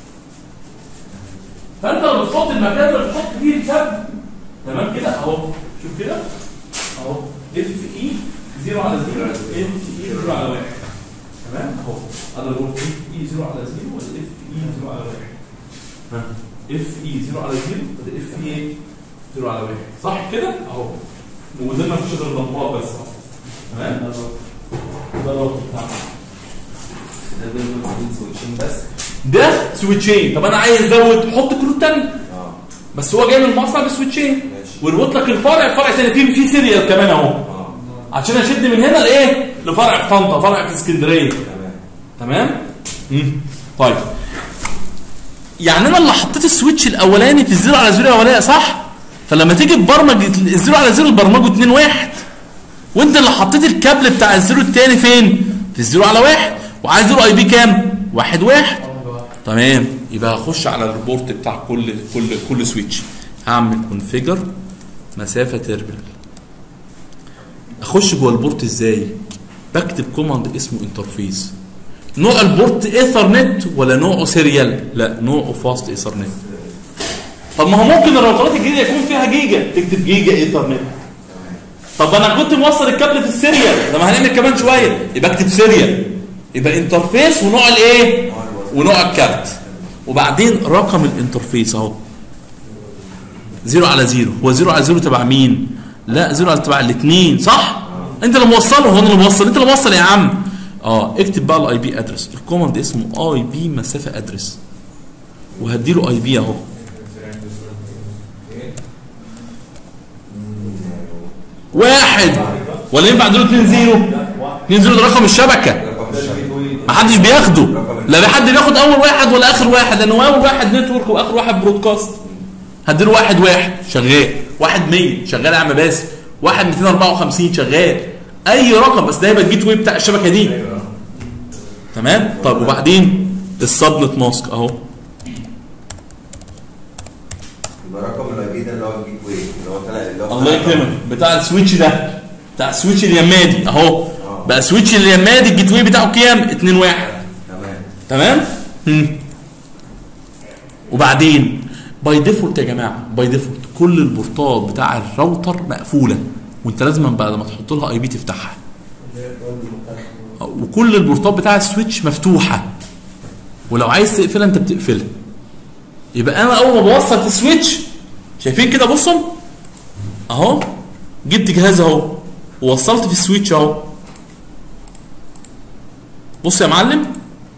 فانت لما بتحط المكان اللي بتحط فيه الكابل تمام كده اهو شوف كده اهو اف اي زيرو على زيرو اف اي زيرو على واحد تمام اهو هذا هو اف اي زيرو على زيرو ولا اف اي زيرو على واحد ها اف اي زيرو على زيرو ولا اف اي زيرو على واحد صح كده اهو وده ما فيش غير ضمات بس اهو تمام ده الرابط بتاعنا ده دول موجودين سويتشين بس ده سويتشين طب انا عايز ازود حط كروت تاني اه بس هو جاي من المصنع بسويتشين ماشي ويربط لك الفرع فرع تاني فيه في سيريال كمان اهو اه عشان اشد من هنا لايه لفرع في طنطا فرع في اسكندريه تمام تمام مم. طيب يعني انا اللي حطيت السويتش الاولاني في الزيرو على زيرو الاولاني صح فلما تيجي تبرمج الزيرو على زيرو تبرمجه 2 1 وانت اللي حطيت الكابل بتاع الزيرو الثاني فين في الزيرو على واحد وعايز له اي بي كام واحد واحد تمام يبقى هخش على الريبورت بتاع كل كل كل سويتش هعمل كونفيجر مسافه تيرمينال اخش جوه البورت ازاي بكتب كوماند اسمه انترفيس نوع البورت ايثرنت ولا نوعه سيريال لا نوعه فاست ايثرنت طب ما هو ممكن الراوترات الجديده يكون فيها جيجا تكتب جيجا ايثرنت طب انا كنت موصل الكابل في السيريال طب ما هنعمل كمان شويه يبقى اكتب سيريال يبقى انترفيس ونوع الايه ونوع الكارت وبعدين رقم الانترفيس اهو زيرو على زيرو هو زيرو على زيرو تبع مين لا زيرو على تبع الاثنين صح انت اللي موصله هو انا اللي موصل انت اللي موصل يا عم اه اكتب بقى الاي بي ادرس الكوماند اسمه اي بي مسافه ادرس وهديله اي بي اهو واحد ولا ينفع اديله 2 0 2 0 ده رقم الشبكه رقم الشبكه ما حدش بياخده لا حد بياخد اول واحد ولا اخر واحد لانه اول واحد نتورك واخر واحد برودكاست هديله واحد واحد شغال واحد 100 شغال يا عم باسم واحد 254 شغال اي رقم بس ده يبقى الجيت واي بتاع الشبكه دي تمام طب وبعدين السبنت ماسك اهو يبقى رقم الاي بي ده اللي هو الجيت واي اللي هو طلع اللي هو الله يكرمك بتاع السويتش ده بتاع السويتش اليمادي اهو بقى سويتش اليمادي الجيت واي بتاعه كام 2 1 تمام تمام مم. وبعدين باي ديفولت يا جماعه باي ديفولت كل البورتات بتاع الراوتر مقفوله وانت لازم بعد ما تحط لها اي بي تفتحها وكل البورتات بتاع السويتش مفتوحه ولو عايز تقفلها انت بتقفلها يبقى انا اول ما بوصل السويتش شايفين كده بصوا اهو جبت جهاز اهو ووصلت في السويتش اهو بص يا معلم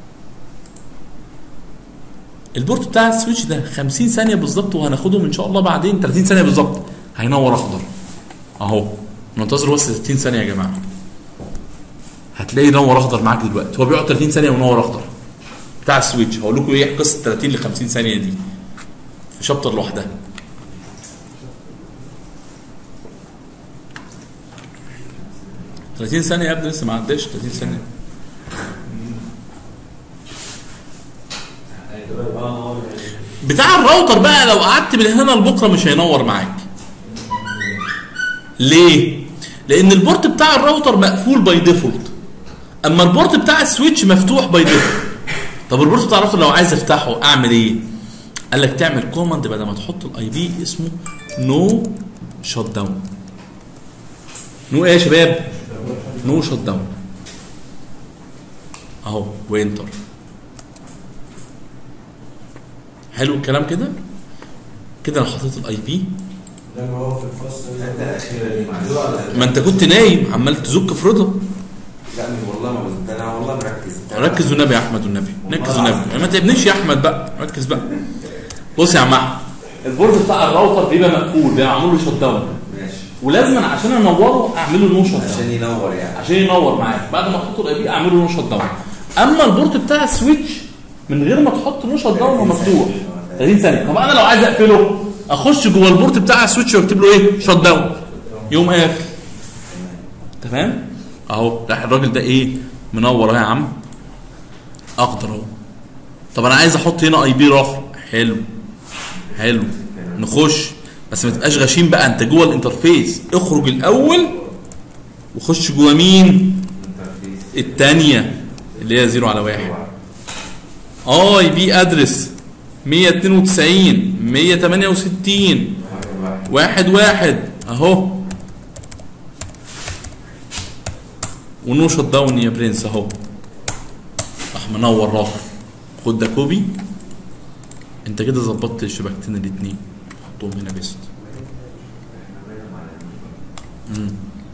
البورت بتاع السويتش ده 50 ثانيه بالظبط وهناخدهم ان شاء الله بعدين 30 ثانيه بالظبط هينور اخضر اهو ننتظر بس 60 ثانيه يا جماعه هتلاقي نور اخضر معاك دلوقتي هو بيقعد 30 ثانيه ونور اخضر بتاع السويتش هقول لكم ايه قصه 30 ل 50 ثانيه دي في شابتر لوحدها ثلاثين ثانية يا ابني لسه ما عداش 30 ثانية بتاع الراوتر بقى لو قعدت من هنا لبكره مش هينور معاك ليه لان البورت بتاع الراوتر مقفول باي ديفولت اما البورت بتاع السويتش مفتوح باي ديفولت طب البورت بتاع الراوتر لو عايز افتحه اعمل ايه قال لك تعمل كوماند بدل ما تحط الاي بي اسمه نو شوت داون نو ايه يا شباب نو شوت داون اهو وانتر حلو الكلام كده كده انا حطيت الاي بي ده اللي هو في الفصل الحته الاخيره دي معلش ما انت كنت نايم عمال تزك في رضا لا والله ما بزد انا والله مركز ركز والنبي يا احمد والنبي ركز والنبي ما تعبنيش يا احمد بقى ركز بقى بص يا عم احمد البورد بتاع الراوتر بيبقى مقفول بيبقى معمول له شوت داون ماشي ولازم عشان انوره اعمل له نو شوت داون عشان ينور يعني عشان ينور معاك بعد ما احط الاي بي اعمل له نو شوت داون اما البورت بتاع السويتش من غير ما تحط نو شوت داون هو مفتوح 30 ثانيه طب انا لو عايز اقفله اخش جوه البورت بتاع السويتش واكتب له ايه شوت داون يقوم قافل تمام اهو راح الراجل ده ايه منور اهو يا عم اخضر اهو طب انا عايز احط هنا اي بي رفع حلو حلو نخش بس ما تبقاش غشيم بقى انت جوه الانترفيس اخرج الاول وخش جوه مين الثانيه اللي هي 0 على 1 اي بي ادرس 192 168 واحد واحد اهو ونو شوت داون يا برنس اهو راح منور راح خد ده كوبي انت كده ظبطت الشبكتين الاتنين حطهم هنا بيست مم.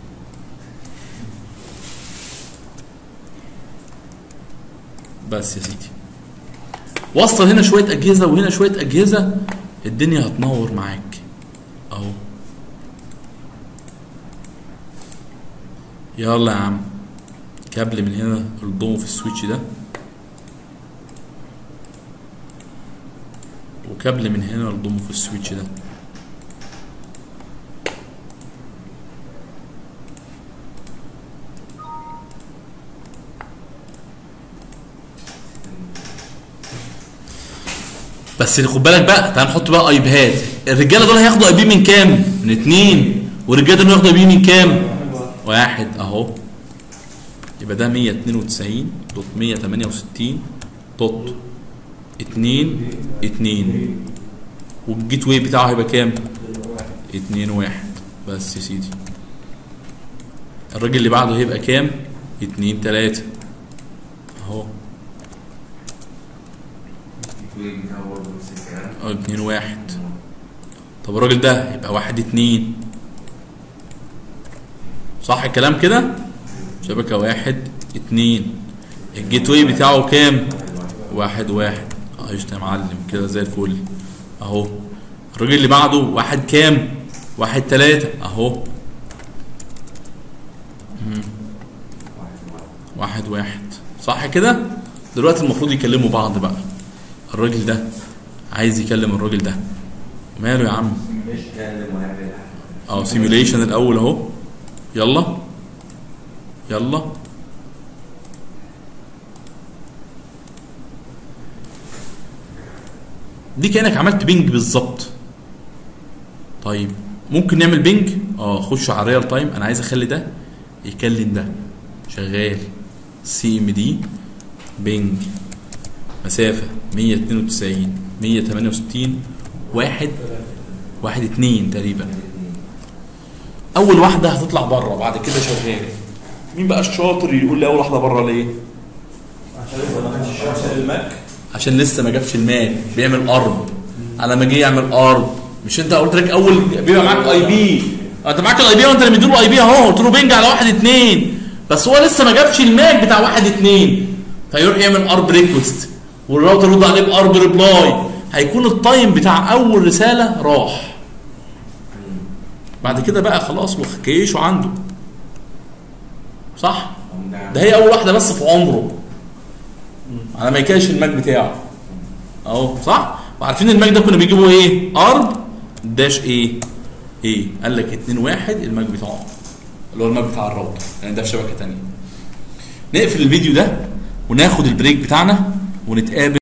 بس يا سيدي وصل هنا شويه اجهزه وهنا شويه اجهزه الدنيا هتنور معاك اهو يلا يا عم كابل من هنا الضمه في السويتش ده وكابل من هنا الضمه في السويتش ده بس خد بالك بقى تعال نحط بقى ايباد الرجاله دول هياخدوا اي بي من كام؟ من اتنين والرجاله دول هياخدوا اي بي من كام؟ واحد اهو يبقى ده 192 دوت 168 دوت 2 2 والجيت واي بتاعه هيبقى كام؟ 2 1 بس يا سيدي الراجل اللي بعده هيبقى كام؟ 2 3 اهو اه 2 1 طب الراجل ده يبقى 1 2 صح الكلام كده؟ شبكة واحد اتنين الجيت واي بتاعه كام؟ واحد واحد اه قشطة يا معلم كده زي الفل اهو الراجل اللي بعده واحد كام؟ واحد تلاتة اهو مم. واحد واحد صح كده؟ دلوقتي المفروض يكلموا بعض بقى الراجل ده عايز يكلم الراجل ده ماله يا عم؟ اه سيميوليشن الاول اهو يلا يلا دي كانك عملت بينج بالظبط طيب ممكن نعمل بينج اه خش على ريال تايم انا عايز اخلي ده يكلم ده شغال سي ام دي بينج مسافة 192 168 واحد واحد اتنين تقريبا اول واحدة هتطلع بره بعد كده شغال مين بقى الشاطر يقول لي اول واحدة بره ليه عشان لسه ما كانش عشان الماك عشان لسه ما جابش الماك بيعمل ارب على ما جه يعمل ارب مش انت قلت لك اول بيبقى معاك اي بي انت معاك الاي بي وانت اللي مديله اي بي اهو قلت له بينج على واحد اتنين بس هو لسه ما جابش الماك بتاع واحد اتنين فيروح يعمل ارب ريكوست والراوتر يرد عليه بارب ريبلاي هيكون التايم بتاع اول رساله راح بعد كده بقى خلاص وكيشه عنده صح ده هي اول واحده بس في عمره على ما يكاش الماك بتاعه اهو صح وعارفين الماك ده كنا بيجيبوا ايه ارب داش ايه ايه قال لك 2 1 الماك بتاعه اللي هو الماك بتاع الراوتر يعني ده في شبكه تانية نقفل الفيديو ده وناخد البريك بتاعنا ونتقابل